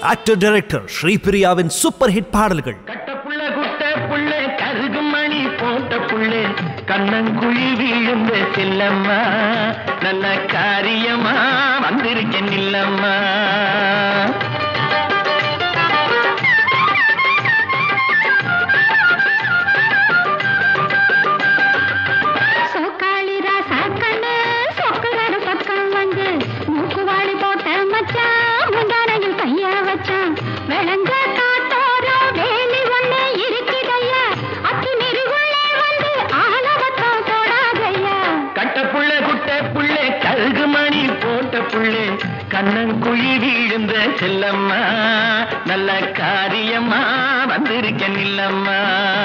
ஆக்டர் டைரக்டர் ஸ்ரீபிரியாவின் சூப்பர் ஹிட் பாடல்கள் கட்ட புள்ள குட்ட புள்ள கருகு மணி போட்ட புள்ளே கண்ணங்குழி விழுந்த செல்லம்மா நல்ல காரியமா வந்திருக்கேன் இல்லம்மா சோக்காளி ராசா கண்ணு சொக்கலர பக்கம் வந்து மூக்குவாளி போட்ட மச்சான் முந்தானையில் கைய வச்சான் விளங்க காட்டோரோ வேலி ஒண்ணு இருக்குதையா அத்து நெருகுள்ளே வந்து ஆலவத்தம் தொடாதையா கட்ட புள்ள குட்ட புள்ளே கருகு மணி போட்ட புள்ளே கண்ணங்குழி விழுந்த செல்லம்மா நல்ல காரியமா வந்திருக்கேன் இல்லம்மா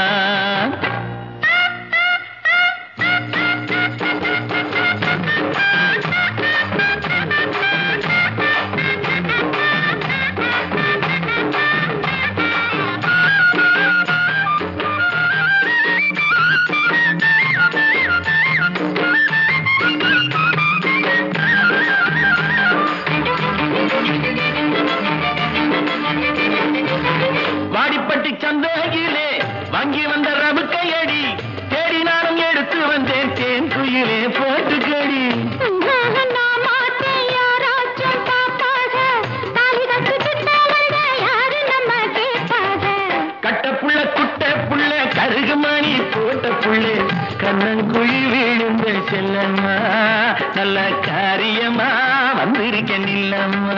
வாடிப்பட்டி சந்தையிலே வாங்கி வந்த ரவுக்கையடி தேடி நானும் எடுத்து வந்தேன் தேன் குயிலே போட்டுக்கடி நான் மாத்தேன் யாராச்சும் பாப்பாக தாலி கட்டுக்கிட்ட வந்த யாரு நம்ம கேட்பாக கட்ட புள்ள குட்ட புள்ள கருகு மணி போட்ட புள்ளே கண்ணங்குழி விழுந்த செல்லம்மா நல்ல காரியமா வந்திருக்கேன் இல்லம்மா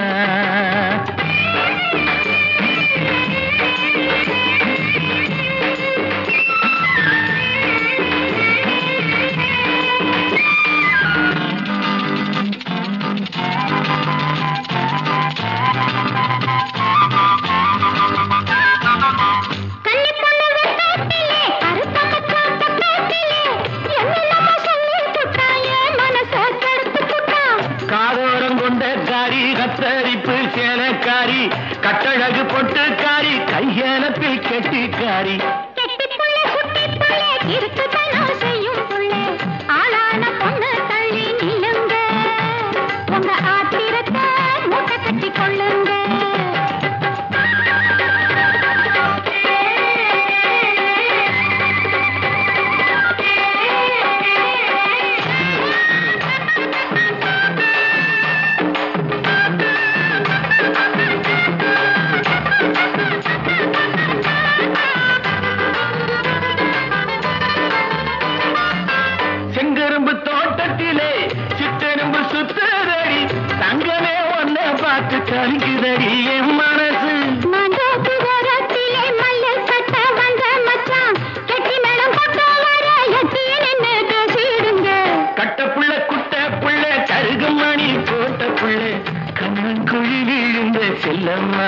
கன்னி பொண்ணு வெட்டத்திலே கருத்த மச்சான் பக்கத்திலே என்னென்னமோ சொல்லி புட்டாய மனச கெடுத்து புட்டான் காதோரம் கொண்ட காரி கத்தரிப்பு சேலக்காரி கட்டழகு பொட்டுக்காரி கையெனப்பில் கெட்டிக்காரி கெட்டி புள்ள குட்டி புள்ள இருக்குதனம் செய்யும் புள்ள ஆளான பொண்ணு தள்ளி நில்லுங்க உங்க ஆத்திரத்தை மூட்டை கட்டி கொள்ளுங்க செங்கரும்பு தோட்டத்திலே சித்தெரும்பு சுத்துதடி தங்கமே ஒன்ன பார்த்து கலிக்குதடி என் மனசு மண்டோக்கு ஓரத்திலே மல்லு கட்ட வந்த மச்சான் கெட்டி மேளம் கொண்டு வர எட்டி நின்னு பேசிடுங்க கட்ட புள்ள குட்ட புள்ள கருகு மணி போட்ட புள்ள கண்ணன் குழி விழுந்த செல்லம்மா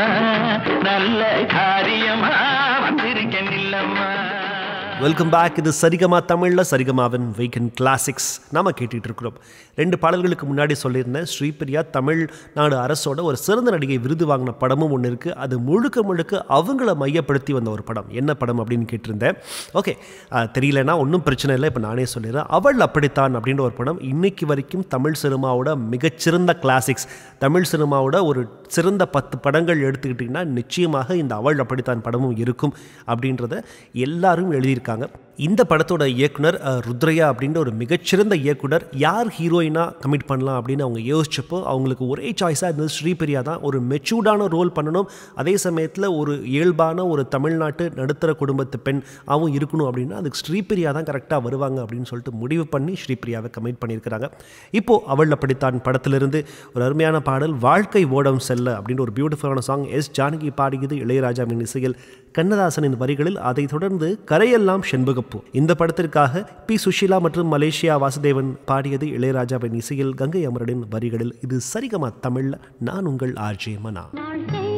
நல்ல காரியமா வந்திருக்கேன் இல்லம்மா வெல்கம் பேக் இது சரிகமா தமிழ்ல சரிகமாவின் வீக்கெண்ட் கிளாசிக்ஸ் நாம கேட்டுட்டு இருக்கிறோம் ரெண்டு பாடல்களுக்கு முன்னாடி சொல்லியிருந்தேன் ஸ்ரீபிரியா தமிழ்நாடு அரசோட ஒரு சிறந்த நடிகை விருது வாங்கின படமும் ஒன்று இருக்கு அது முழுக்க முழுக்க அவங்கள மையப்படுத்தி வந்த ஒரு படம் என்ன படம் அப்படின்னு கேட்டிருந்தேன் ஓகே தெரியலனா ஒன்றும் பிரச்சனை இல்லை இப்போ நானே சொல்லிடுறேன் அவள் அப்படித்தான் அப்படின்ற ஒரு படம் இன்னைக்கு வரைக்கும் தமிழ் சினிமாவோட மிகச்சிறந்த கிளாசிக்ஸ் தமிழ் சினிமாவோட ஒரு சிறந்த பத்து படங்கள் எடுத்துக்கிட்டிங்கன்னா நிச்சயமாக இந்த அவள் அப்படித்தான் படமும் இருக்கும் அப்படின்றத எல்லாரும் எழுதியிருக்காங்க இந்த படத்தோட இயக்குனர் அஹ், ருத்ரையா அப்படின்ற ஒரு மிகச்சிறந்த இயக்குனர் யார் ஹீரோயினாக கமிட் பண்ணலாம் அப்படின்னு அவங்க யோசிச்சப்போ அவங்களுக்கு ஒரே சாய்ஸாக இருந்தது ஸ்ரீபிரியா தான் ஒரு மெச்சூர்டான ரோல் பண்ணணும் அதே சமயத்தில் ஒரு இயல்பான ஒரு தமிழ்நாட்டு நடுத்தர குடும்பத்து பெண் அவன் இருக்கணும் அப்படின்னா அதுக்கு ஸ்ரீபிரியா தான் கரெக்டாக வருவாங்க அப்படின்னு சொல்லிட்டு முடிவு பண்ணி ஸ்ரீபிரியாவை கமிட் பண்ணியிருக்கிறாங்க இப்போது அவள் அப்படித்தான் படத்திலிருந்து ஒரு அருமையான பாடல் வாழ்க்கை ஓடம் செல்ல அப்படின்ற ஒரு பியூட்டிஃபுல்லான சாங் எஸ் ஜானகி பாடியது இளையராஜாவின் இசையில் கண்ணதாசனின் வரிகளில் அதைத் தொடர்ந்து கரையெல்லாம் செண்பகப்பூ இந்த படத்திற்காக பி சுஷீலா மற்றும் மலேசியா வாசுதேவன் பாடியது இளையராஜாவின் இசையில் கங்கை அமரனின் வரிகளில் இது சரிகமா தமிழ்ல நான் உங்கள் ஆர்ஜே மனா வாழ்க்கை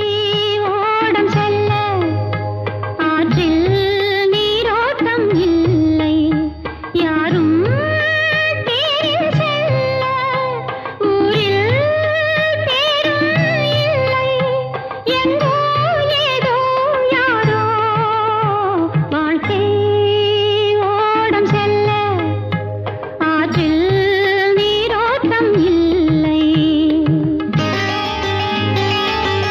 ஓடம் செல்ல ஆற்றில் நீரோட்டம் இல்லை யாரும் தேரில் செல்ல ஊரில் பேரும் இல்லை எங்கோ ஏதோ யாரோ வாழ்க்கை ஓடம் செல்ல ஆற்றில் நீரோட்டம் இல்லை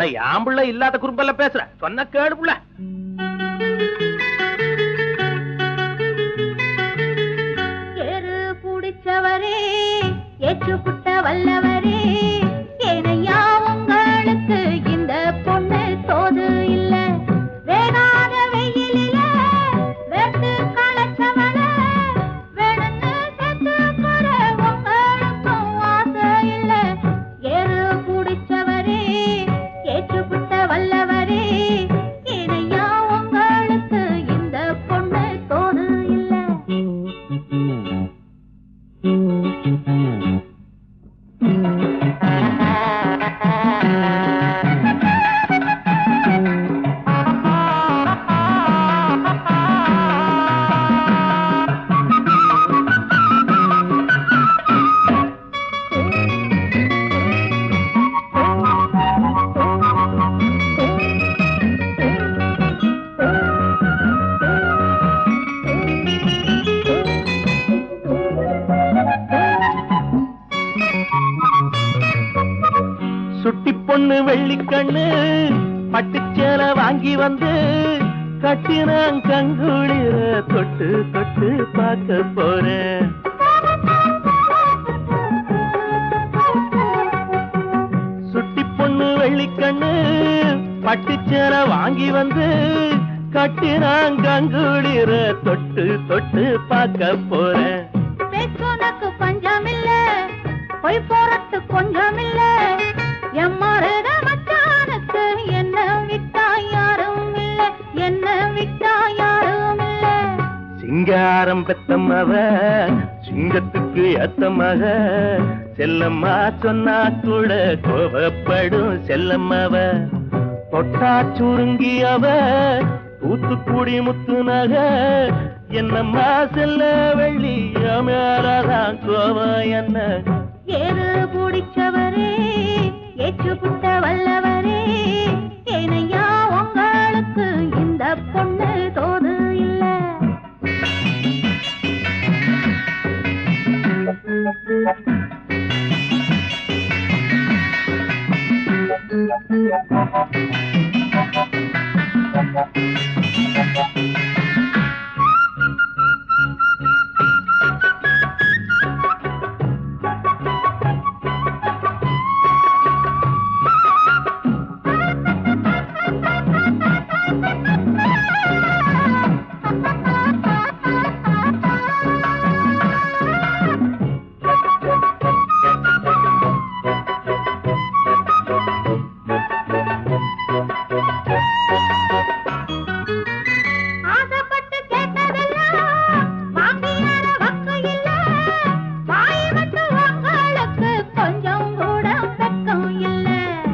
அட யாம்புள்ள இல்லாத குறும்பெல்லாம் பேசுற சொன்ன கேடு புள்ள ஏறு புடிச்சவரே ஏற்றுப்புட்ட வல்லவரே ஏனையா உங்களுக்கு இந்த பொண்ணு தோது இல்ல வேகாத வெயிலில வெட்டு களைச்சவள வேணுன்னு செத்து போற உங்களுக்கும் ஆசை இல்ல ஏறு புடிச்சவரே ஏற்றுப்புட்ட வல்லவரே ஏனையா உங்களுக்கு இந்த பொண்ணு தோது இல்ல சுட்டி பொண்ணு வெள்ளிக்கண்ணு பட்டுச்சேலை வாங்கி வந்து கட்டினான் கங்குளிர தொட்டு தொட்டு பார்க்க போறேன் சுட்டி பொண்ணு வெள்ளிக்கண்ணு பட்டுச்சேலை வாங்கி வந்து கட்டினான் கங்குளிர தொட்டு தொட்டு பார்க்க போறேன் பேச்சுனக்கு பஞ்சமில்ல பொய் போறத்து கொஞ்சமில்ல எம்மாறுத மச்சானுக்கு என்ன விட்டா யாரும் இல்ல என்ன விட்டா யாரும் இல்ல சிங்காரம் பெத்தமவ சிங்கத்துக்கு ஏத்தமக செல்லம்மா சொன்னா கூட கோபப்படும் செல்லம்மவ தொட்டா சுருங்கி அவ தூத்துக்குடி முத்து நக என்னம்மா செல்ல வெள்ளி மேலதான் கோபம் என்ன ஏறு பிடிச்சவரே ஏற்றுப்புட்ட வல்லவரே ஏனையா உங்களுக்கு இந்த பொண்ணு தோது இல்ல ஆசைப்பட்டு கேட்டதெல்லாம் வாங்கியார வக்கு இல்ல வாய் விட்டு உங்களுக்கு கொஞ்சம் கூட வெக்கம் இல்ல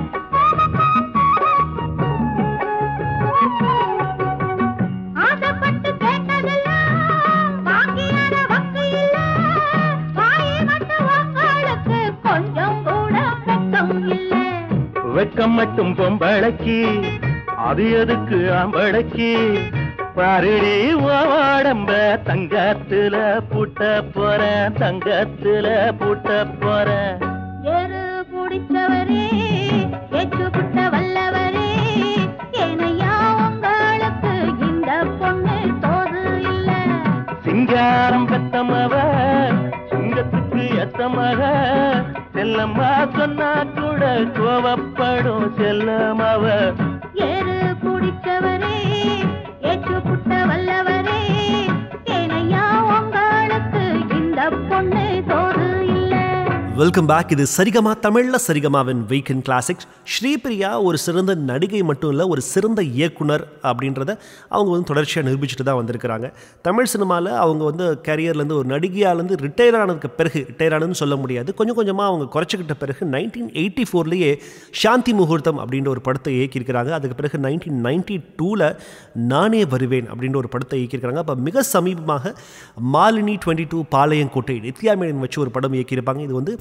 ஆசைப்பட்டு கேட்டதெல்லாம் வாங்கியார வக்கு இல்ல வாய் விட்டு உங்களுக்கு கொஞ்சம் கூட வெக்கம் இல்ல வெக்கம் மட்டும் பொம்பளைக்கு அது எதுக்கு ஆம்பளைக்கு பாருடி ஓடம்ப தங்கத்துல பூட்ட போறேன் தங்கத்துல பூட்ட போறேன் ஏறு பிடிச்சவரே ஏற்றுப்புட்ட வல்லவரே ஏனையா உங்களுக்கு இந்த பொண்ணு தோது இல்ல சிங்காரம் பெத்தமவ சிங்கத்துக்கு எத்தமக செல்லம்மா சொன்னா கூட கோவப்படும் செல்லமவ ஏறு பிடிச்சவரே ஏற்றுப்புட்ட வல்லவரே ஏனையா உங்களுக்கு இந்த பொண்ணு தோது இல்ல வெல்கம் பேக் இது சரிகமா தமிழ்ல சரிகமாவின் வீக்கெண்ட் கிளாசிக்ஸ் ஸ்ரீபிரியா ஒரு சிறந்த நடிகை மட்டும் இல்லை ஒரு சிறந்த இயக்குனர் அப்படின்றத அவங்க வந்து தொடர்ச்சியாக நிரூபிச்சுட்டு தான் வந்திருக்கிறாங்க தமிழ் சினிமாவில் அவங்க வந்து கேரியர்லேருந்து ஒரு நடிகையாலேருந்து ரிட்டையர் ஆனதுக்கு பிறகு ரிட்டையர் ஆனதுன்னு சொல்ல முடியாது கொஞ்சம் கொஞ்சமாக அவங்க குறைச்சிக்கிட்ட பிறகு நைன்டீன் எயிட்டி ஃபோர்லேயே சாந்தி முகூர்த்தம் அப்படின்ற ஒரு படத்தை இயக்கியிருக்கிறாங்க அதுக்கு பிறகு நைன்டீன் நைன்டி டூவில் நானே வருவேன் அப்படின்ற ஒரு படத்தை இயக்கியிருக்கிறாங்க அப்போ மிக சமீபமாக மாலினி டுவெண்ட்டி டூ பாளையங்கோட்டை நித்யா மேனன் வச்சு ஒரு படம் இயக்கியிருப்பாங்க இது வந்து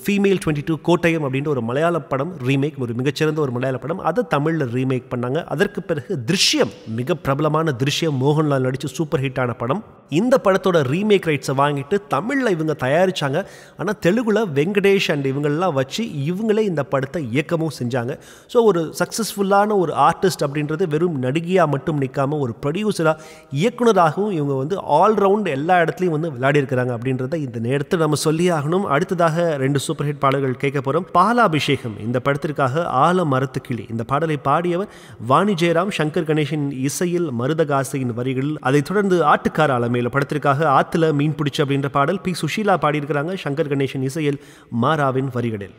ஃபீமேல் டுவெண்ட்டி டூ கோட்டயம் அப்படின்ற ஒரு மலையாள படம் ரீமேக் ஒரு மிகச்சிறந்த ஒரு மலையாள படம் அதை தமிழில் ரீமேக் பண்ணாங்க அதற்கு பிறகு திருஷ்யம் மிக பிரபலமான திருஷ்யம் மோகன்லால் நடித்து சூப்பர் ஹிட்டான படம் இந்த படத்தோட ரீமேக் ரைட்ஸை வாங்கிட்டு தமிழில் இவங்க தயாரிச்சாங்க ஆனால் தெலுங்குல வெங்கடேஷ் அண்ட் இவங்களெல்லாம் வச்சு இவங்களே இந்த படத்தை இயக்கமும் செஞ்சாங்க ஸோ ஒரு சக்ஸஸ்ஃபுல்லான ஒரு ஆர்டிஸ்ட் அப்படின்றது வெறும் நடிகையாக மட்டும் நிற்காம ஒரு ப்ரொடியூசராக இயக்குனராகவும் இவங்க வந்து ஆல்ரவுண்ட் எல்லா இடத்துலையும் வந்து விளையாடி இருக்கிறாங்க அப்படின்றத இந்த நேரத்தில் நம்ம சொல்லி ஆகணும் அடுத்ததாக ரெண்டு சூப்பர் ஹிட் பாடல்கள் கேட்க போகிறோம் பாலாபிஷேகம் இந்த படத்திற்காக ஆல மரத்து கிளி இந்த பாடலை பாடியவர் வாணி ஜெயராம் சங்கர் கணேஷின் இசையில் மருதகாசையின் வரிகளில் அதைத் தொடர்ந்து ஆட்டுக்கார அலமையில் படத்திற்காக ஆத்துல மீன் பிடிச்சு அப்படின்ற பாடல் பி சுஷீலா பாடியிருக்கிறாங்க சங்கர் கணேஷன் இசையில் மாராவின் வரிகளில்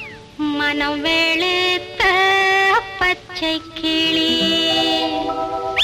மனம் வெளுத்த பச்சை கிளி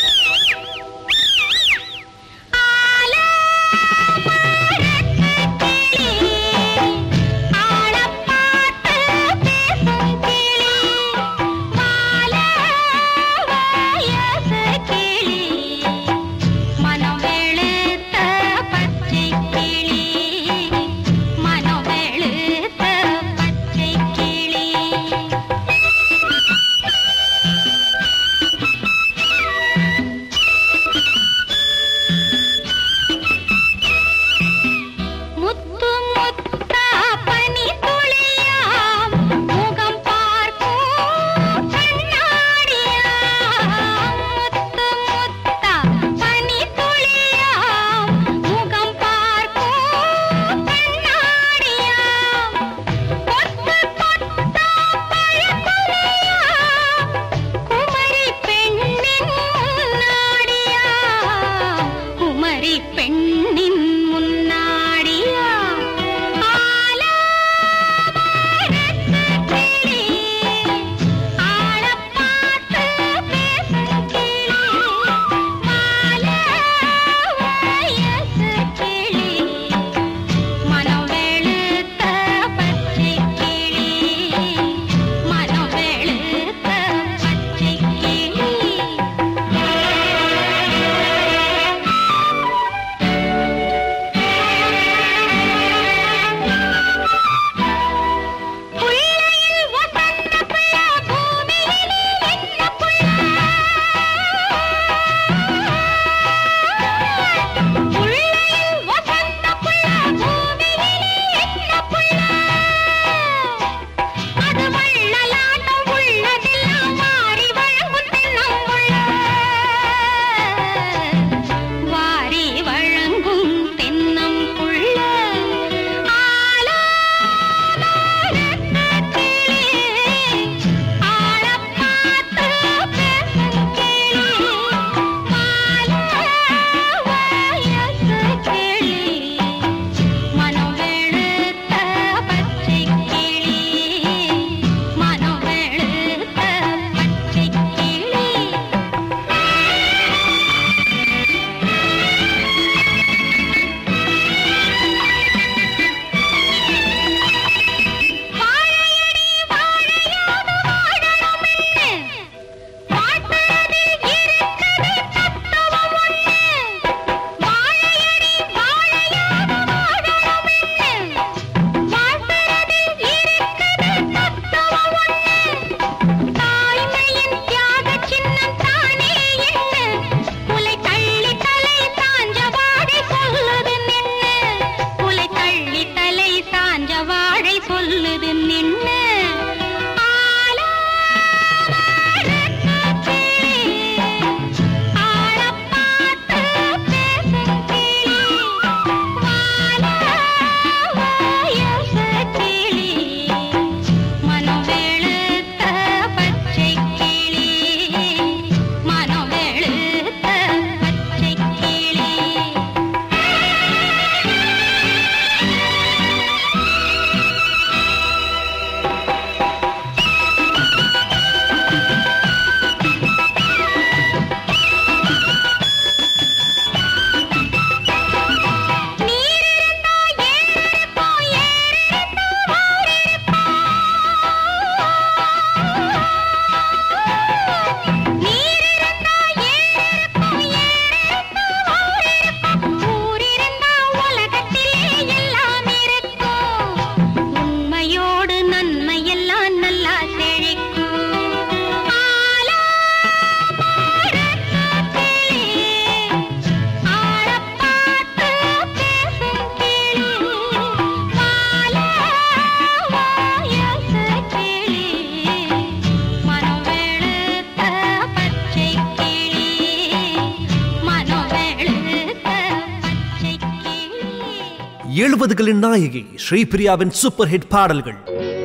எழுபதுகளின் நாயகி ஸ்ரீபிரியாவின் சூப்பர் ஹிட் பாடல்கள்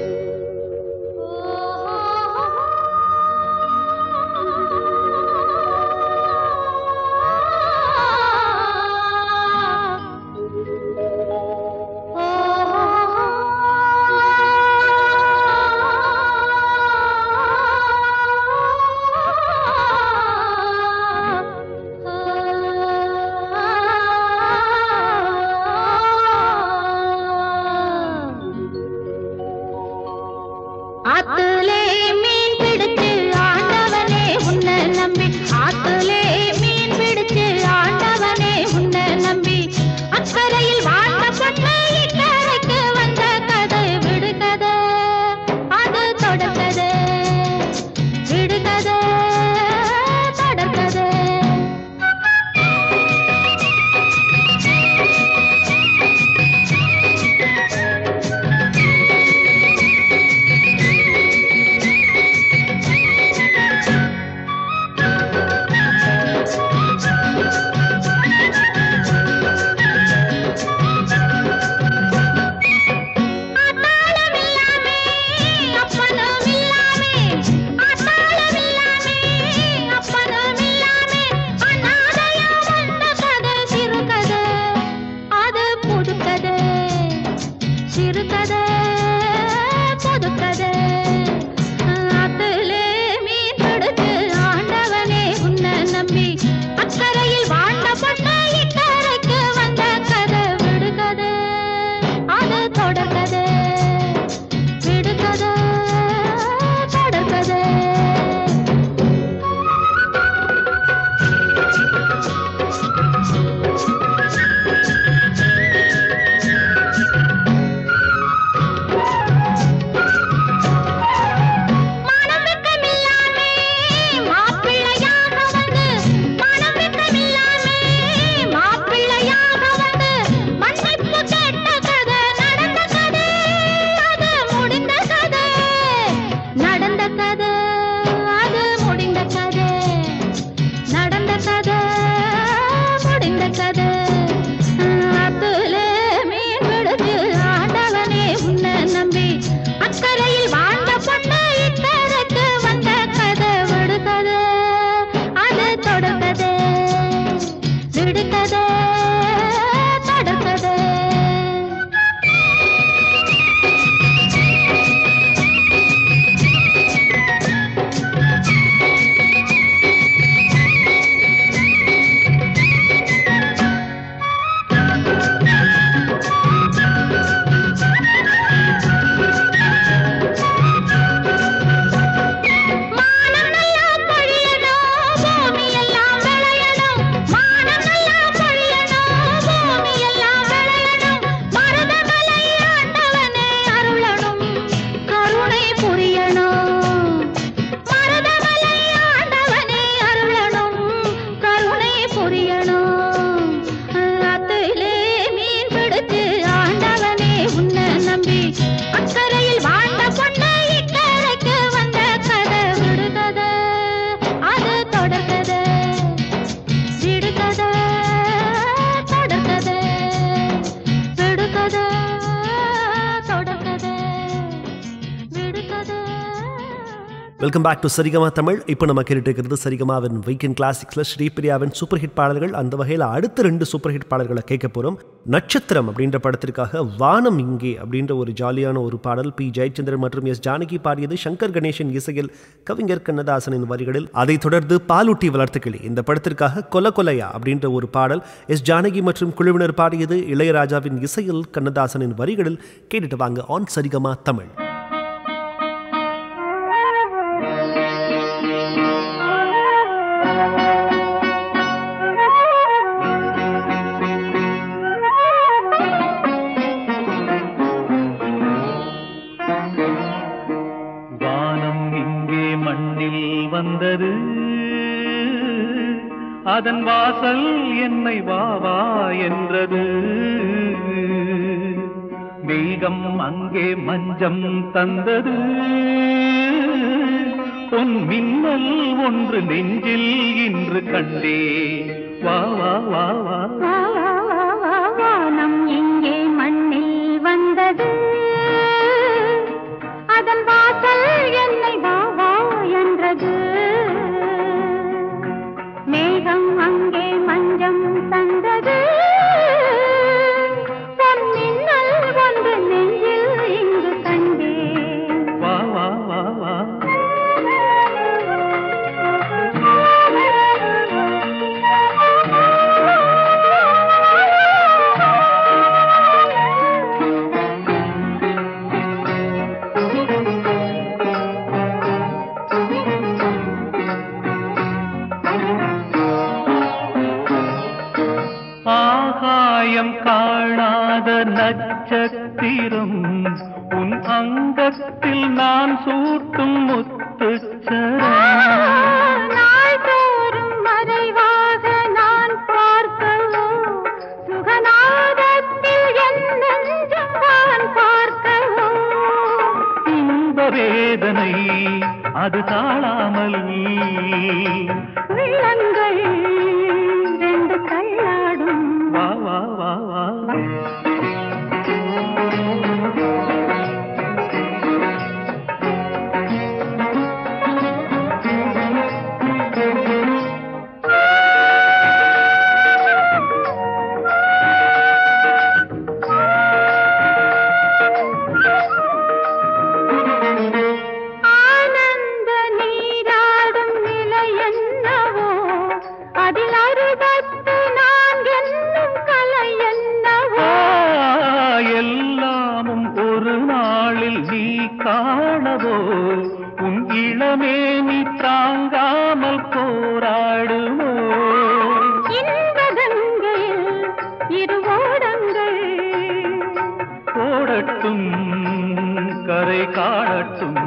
ஆத்துலே மீன் பிடிச்சு ஆண்டவனே உன்னை நம்பி ஆத்துலே மீன் பிடிச்சு ஆண்டவனே உன்னை நம்பி அக்கறையில் வாழ்ந்த பொண்ணு இக்கரைக்கு வந்த கதை விடுகதை அது தொடர்கதை விடுகதை தொடர்கதை ஆத்தாளம் இல்லாமே அப்பனும் இல்லாமே ஆத்தாளம் இல்லாமே அப்பனும் இல்லாமே அநாதையா வந்த கதை சிறுகதை அது புதுக்கதை சிறுகதை புதுக்கதை ஆத்துலே மீன் பிடிச்சு ஆண்டவனே உன்னை நம்பி அக்கறையில் வாழ்ந்த பொண்ணு இக்கரைக்கு வந்த கதை விடுகதை அது தொடர்கதை விடுகதை தொடர்கதை மனம் வெட்கமில்லாமே மாப்பிள்ளையாக வந்து மனம் வெட்கமில்லாமே மாப்பிள்ளையாக வந்து மன்னிப்பு கேட்ட கதை நடந்த கதை அது முடிந்த கதை நடந்த கதை அது முடிந்த கதை நடந்த கதை முடிந்த கதை ஆத்துலே மீன் விடுது ஆண்டவனே உன்னை நம்பி அக்கறையில் வாழ்ந்த பொண்ணு இக்கரைக்கு வந்த கதை விடுகதை அது தொடர்கதை விடுகதை தொடர்கதை மானம் நல்லா பொழியணும் பூமி எல்லாம் விளையணும் மானம் நல்லா பொழியணும் பூமி எல்லாம் விளையணும் மருதமலை ஆண்டவனே அருளணும் கருணை புரியணும் மருதமலை ஆண்டவனே அருளணும் கருணை புரியணும் அத்திலே மீன் பிடிச்சு ஆண்டவனே உன்னை நம்பி அக்கறையில் வாழ்ந்த பொண்ணு இக்கரைக்கு வந்த கதை விடுகதை அது தொடர்கதை விடுகதை தொடர்கதை விடுகதை தொடர்கதை விடுகதை welcome back to Saregama Tamil இப்போ நம்ம கேட்டுட்டு இருக்கிறது சரிகமாவின் வீக்கெண்ட் கிளாசிக்ஸில் ஸ்ரீபிரியாவின் சூப்பர் ஹிட் பாடல்கள் அந்த வகையில் அடுத்த ரெண்டு சூப்பர் ஹிட் பாடல்களை கேட்க போகிறோம் நட்சத்திரம் அப்படின்ற படத்திற்காக வானம் இங்கே அப்படின்ற ஒரு ஜாலியான ஒரு பாடல் பி ஜெயச்சந்திரன் மற்றும் எஸ் ஜானகி பாடியது சங்கர் கணேசன் இசையில் கவிஞர் கண்ணதாசனின் வரிகளில் அதைத் தொடர்ந்து பாலூட்டி வளர்த்த கிளி இந்த படத்திற்காக கொல கொலையா அப்படின்ற ஒரு பாடல் எஸ் ஜானகி மற்றும் குழுவினர் பாடியது இளையராஜாவின் இசையில் கண்ணதாசனின் வரிகளில் கேட்டுட்டு வாங்க ஆன் சரிகமா தமிழ் வானம் இங்கே மண்ணில் வந்தது அதன் வாசல் என்னை வா வா என்றது மேகம் அங்கே மஞ்சம் தந்தது பொன் மின்னல் ஒன்று நெஞ்சில் இன்று கண்டே வா வா வா வா வா, வா, வா, வா, வானம் இங்கே நட்சத்திரம் உன் அங்கத்தில் நான் சூட்டும் முத்துச்சரம் நாள்தோறும் மறைவாக நான் பார்க்கவோ சுகநாதத்தில் என் நெஞ்சம் நான் பார்க்கவோ இன்ப வேதனை அது தாழாமல் உள்ளங்கள் ரெண்டு தள்ளாடும் வா வா வா வா ஆனந்த நீராடும் நிலை என்னவோ அதில் அறுபத்து நான்கென்னும் கலை என்னவோ ஆ, எல்லாமும் ஒரு நாளில் நீ காணவோ உன் இளமேனி தாங்காமல் போராடுமோ இன்ப கங்கையில் இரு ஓடங்கள் ஓடட்டும் கரை காணட்டும்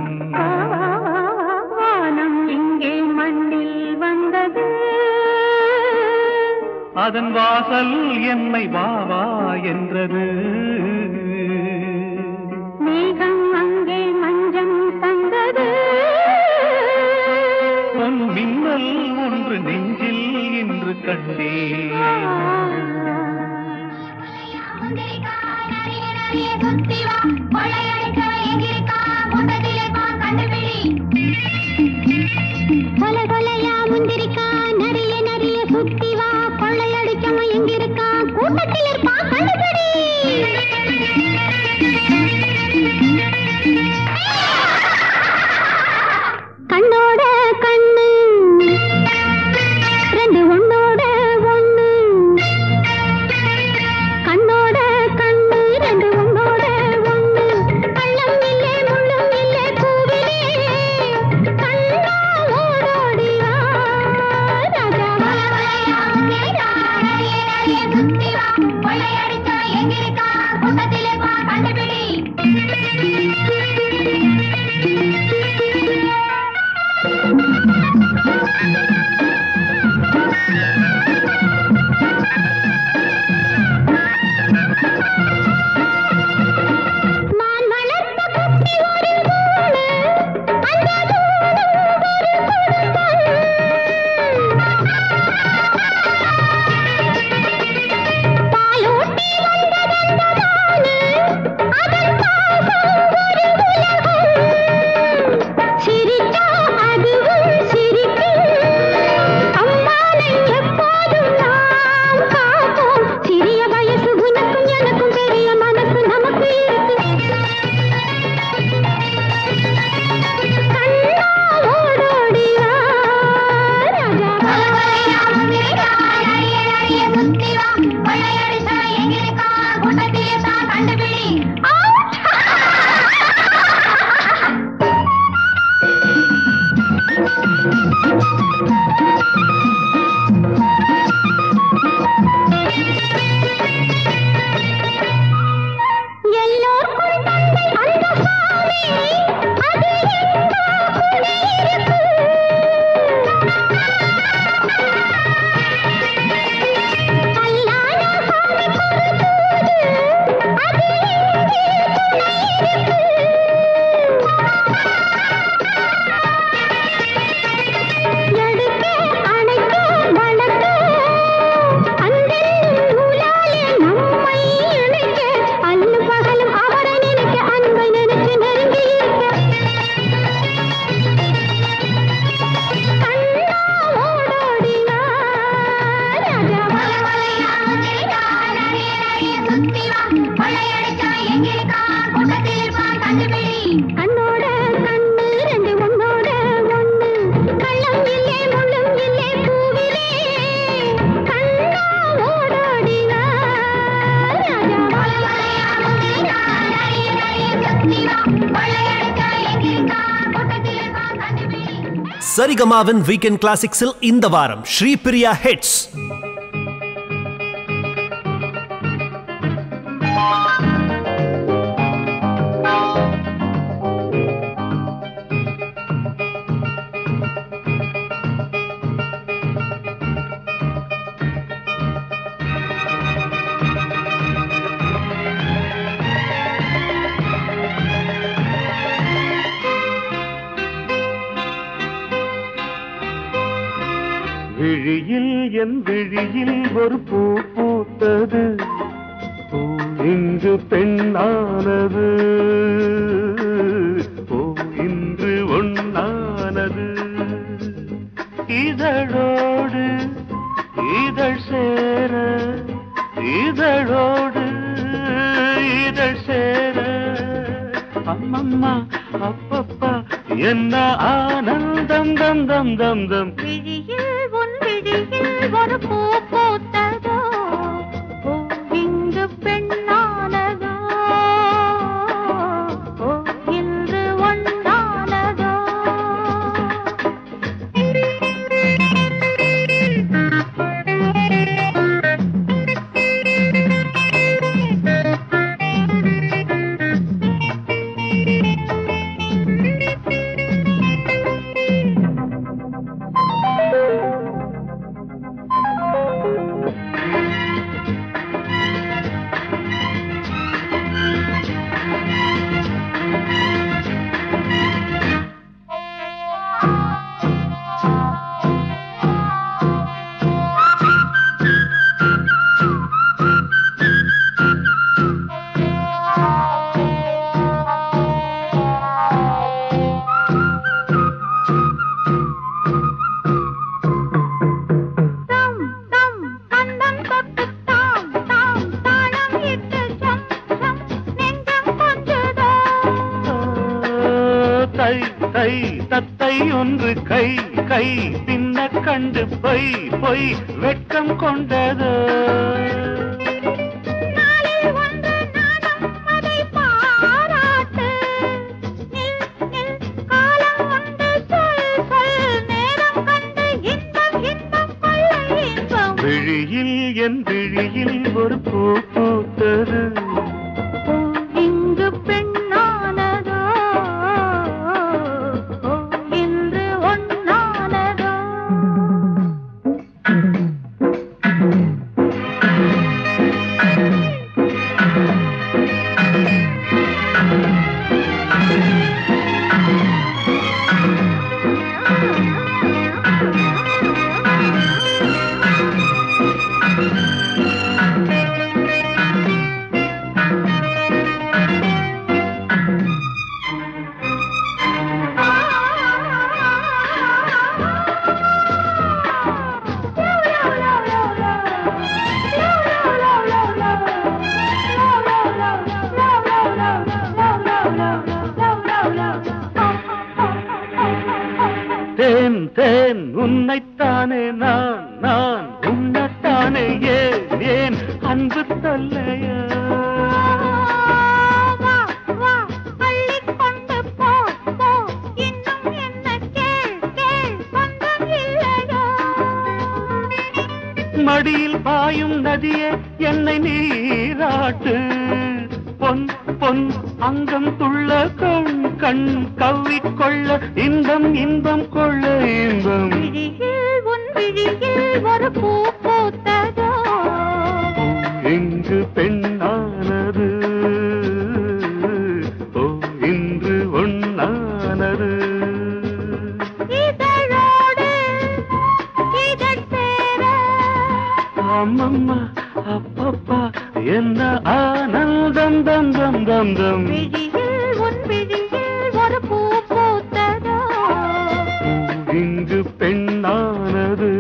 வானம் இங்கே மண்ணில் வந்தது அதன் வாசல் என்னை வா வா என்றது மேகம் அங்கே மஞ்சம் தந்தது பொன் மின்னல் ஒன்று நெஞ்சில் இன்று கண்டேன் கொல கொலையா முந்திரிக்கா நிறைய நிறைய சுத்தி வா கொள்ளையடிச்சவன் எங்க இருக்கா கூட்டத்தில் இருப்பா கண்டுபிடி கண்ணோட கண்ணு ரெண்டு ஒண்ணோட ஒண்ணு கண்ணோட கண்ணு ரெண்டு ஒண்ணோட ஒண்ணு கள்ளம் இல்லே முள்ளும் இல்லே பூவிலே கண்ணா ஓடோடி வா ராஜா நான் வளர்த்த குட்டி ஒரு மூணு அந்த மூணு ஒரு குடும்பம் பாலூட்டி வந்ததந்த மானு அதன் பாசம் ஒரு உலகம் சிரித்தா அதுவும் சிரிக்கும் அம்மானை எப்போதும் நாம் காப்போம் சிறிய வயசு உனக்கும் எனக்கும் பெரிய மனசு நமக்கு இருக்கு கண்ணா ஓடோடி வா ராஜா எல்லோருக்கும் தந்தை அந்த சாமி அது எங்கோ குடியிருக்கு கல்லான சாமி பொறுத்தூது அது எங்கே துணை இருக்கு எடுக்க அணைக்க வளர்க்க அன்பின் நூலாலே நம்மை இணைக்க அன்னு பகலும் அவரை நினைக்க அன்பை நினைச்சு நெருங்கி இருக்க கண்ணா ஓடோடி வா ராஜா கண்ணோட கண்ணு ரெண்டு ஒண்ணோட ஒண்ணு கள்ளம் இல்லே முள்ளும் இல்லே பூவிலே கண்ணா ஓடோடி வா சரிகமாவின் வீக்கெண்ட் கிளாசிக்ஸில் இந்த வாரம் ஸ்ரீபிரியா ஹிட்ஸ் என் விழியில் ஒரு பூ பூத்தது பூ இங்கு பெண்ணானது பூ இன்று ஒண்ணானது இதழோடு இதழ் சேர இதழோடு இதழ் சேர அம்மம்மா அப்பப்பா என்ன ஆனந்தம் தம் தம் தம் தம் விழியில் உன் விழியில் ஒரு பூ பூத்ததோ ஓ இங்கு பெண்ணானதோ ஓ இன்று ஒன்றானதோ தம் தம் கண்ணம் தொட்டு தாம் தாம் தாளம் இட்டு ஜம் ஜம் நெஞ்சம் கொஞ்சதோ தை தை தத்தை ஒன்று கை கை பின்ன கண்டு பொய் பொய் வெட்கம் கொண்டது நாளில் ஒன்று நாதம் அதை பாராட்டு நில் நில் காலம் உண்டு சொல் சொல் நேரம் கண்டு இன்பம் இன்பம் கொள்ளை இன்பம் விழியில் என் விழியில் ஒரு பூ பூத்தது ஓ இங்கு பெண்ணானதோ ஓ இன்று ஒன்னானதோ தேன் தேன் உன்னைத்தானே நான் நான் உன்னைத்தானே ஏன் ஏன் அன்பு தொல்லையா வா வா அள்ளிக் கொண்டு போ போ இன்னும் என்ன கேள் கேள் சொந்தம் இல்லையோ மடியில் பாயும் நதியே என்னை நீராட்டு பொன் பொன் அங்கம் துள்ள கண் கண் கவ்விக்கொள்ள இன்பம் இன்பம் கொள்ள இன்பம் விழியில் உன் விழியில் ஒரு பூ பூத்ததோ இங்கு பெண்ணானது ஓ இன்று ஒண்ணானது இதழோடு இதழ் சேர அம்மம்மா அப்பப்பா என்ன ஆனந்தம் தம் தம் தம் தம் விழியில் உன் விழியில் ஒரு பூ பூத்ததோ இங்கு பெண்ணானது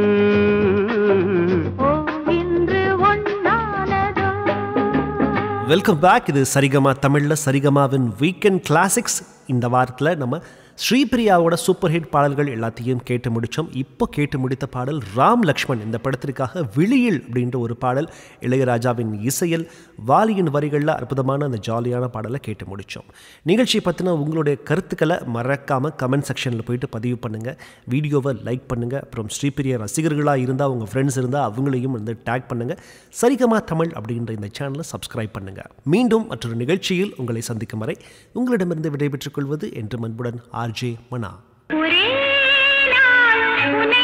ஓ இன்று ஒன்னானதோ வெல்கம் பேக் இது சரிகமா தமிழில் சரிகமாவின் வீக்கெண்ட் கிளாசிக்ஸ் இந்த வாரத்தில் நம்ம ஸ்ரீபிரியாவோட சூப்பர் ஹிட் பாடல்கள் எல்லாத்தையும் கேட்டு முடித்தோம் இப்போ கேட்டு முடித்த பாடல் ராம் லக்ஷ்மண் இந்த படத்திற்காக விழியில் அப்படின்ற ஒரு பாடல் இளையராஜாவின் இசையில் வாலியின் வரிகளில் அற்புதமான அந்த ஜாலியான பாடலை கேட்டு முடித்தோம் நிகழ்ச்சியை பற்றின உங்களுடைய கருத்துக்களை மறக்காமல் கமெண்ட் செக்ஷனில் போயிட்டு பதிவு பண்ணுங்கள் வீடியோவை லைக் பண்ணுங்கள் அப்புறம் ஸ்ரீபிரியா ரசிகர்களாக இருந்தால் உங்கள் ஃப்ரெண்ட்ஸ் இருந்தால் அவங்களையும் வந்து டேக் பண்ணுங்கள் சரிகமா தமிழ் அப்படின்ற இந்த சேனலை சப்ஸ்கிரைப் பண்ணுங்கள் மீண்டும் மற்றொரு நிகழ்ச்சியில் உங்களை சந்திக்கும் வரை உங்களிடமிருந்து விடைபெற்றுக் கொள்வது என்று அன்புடன் ஆர்ஜே மனா ஒரே நாள் உன்னை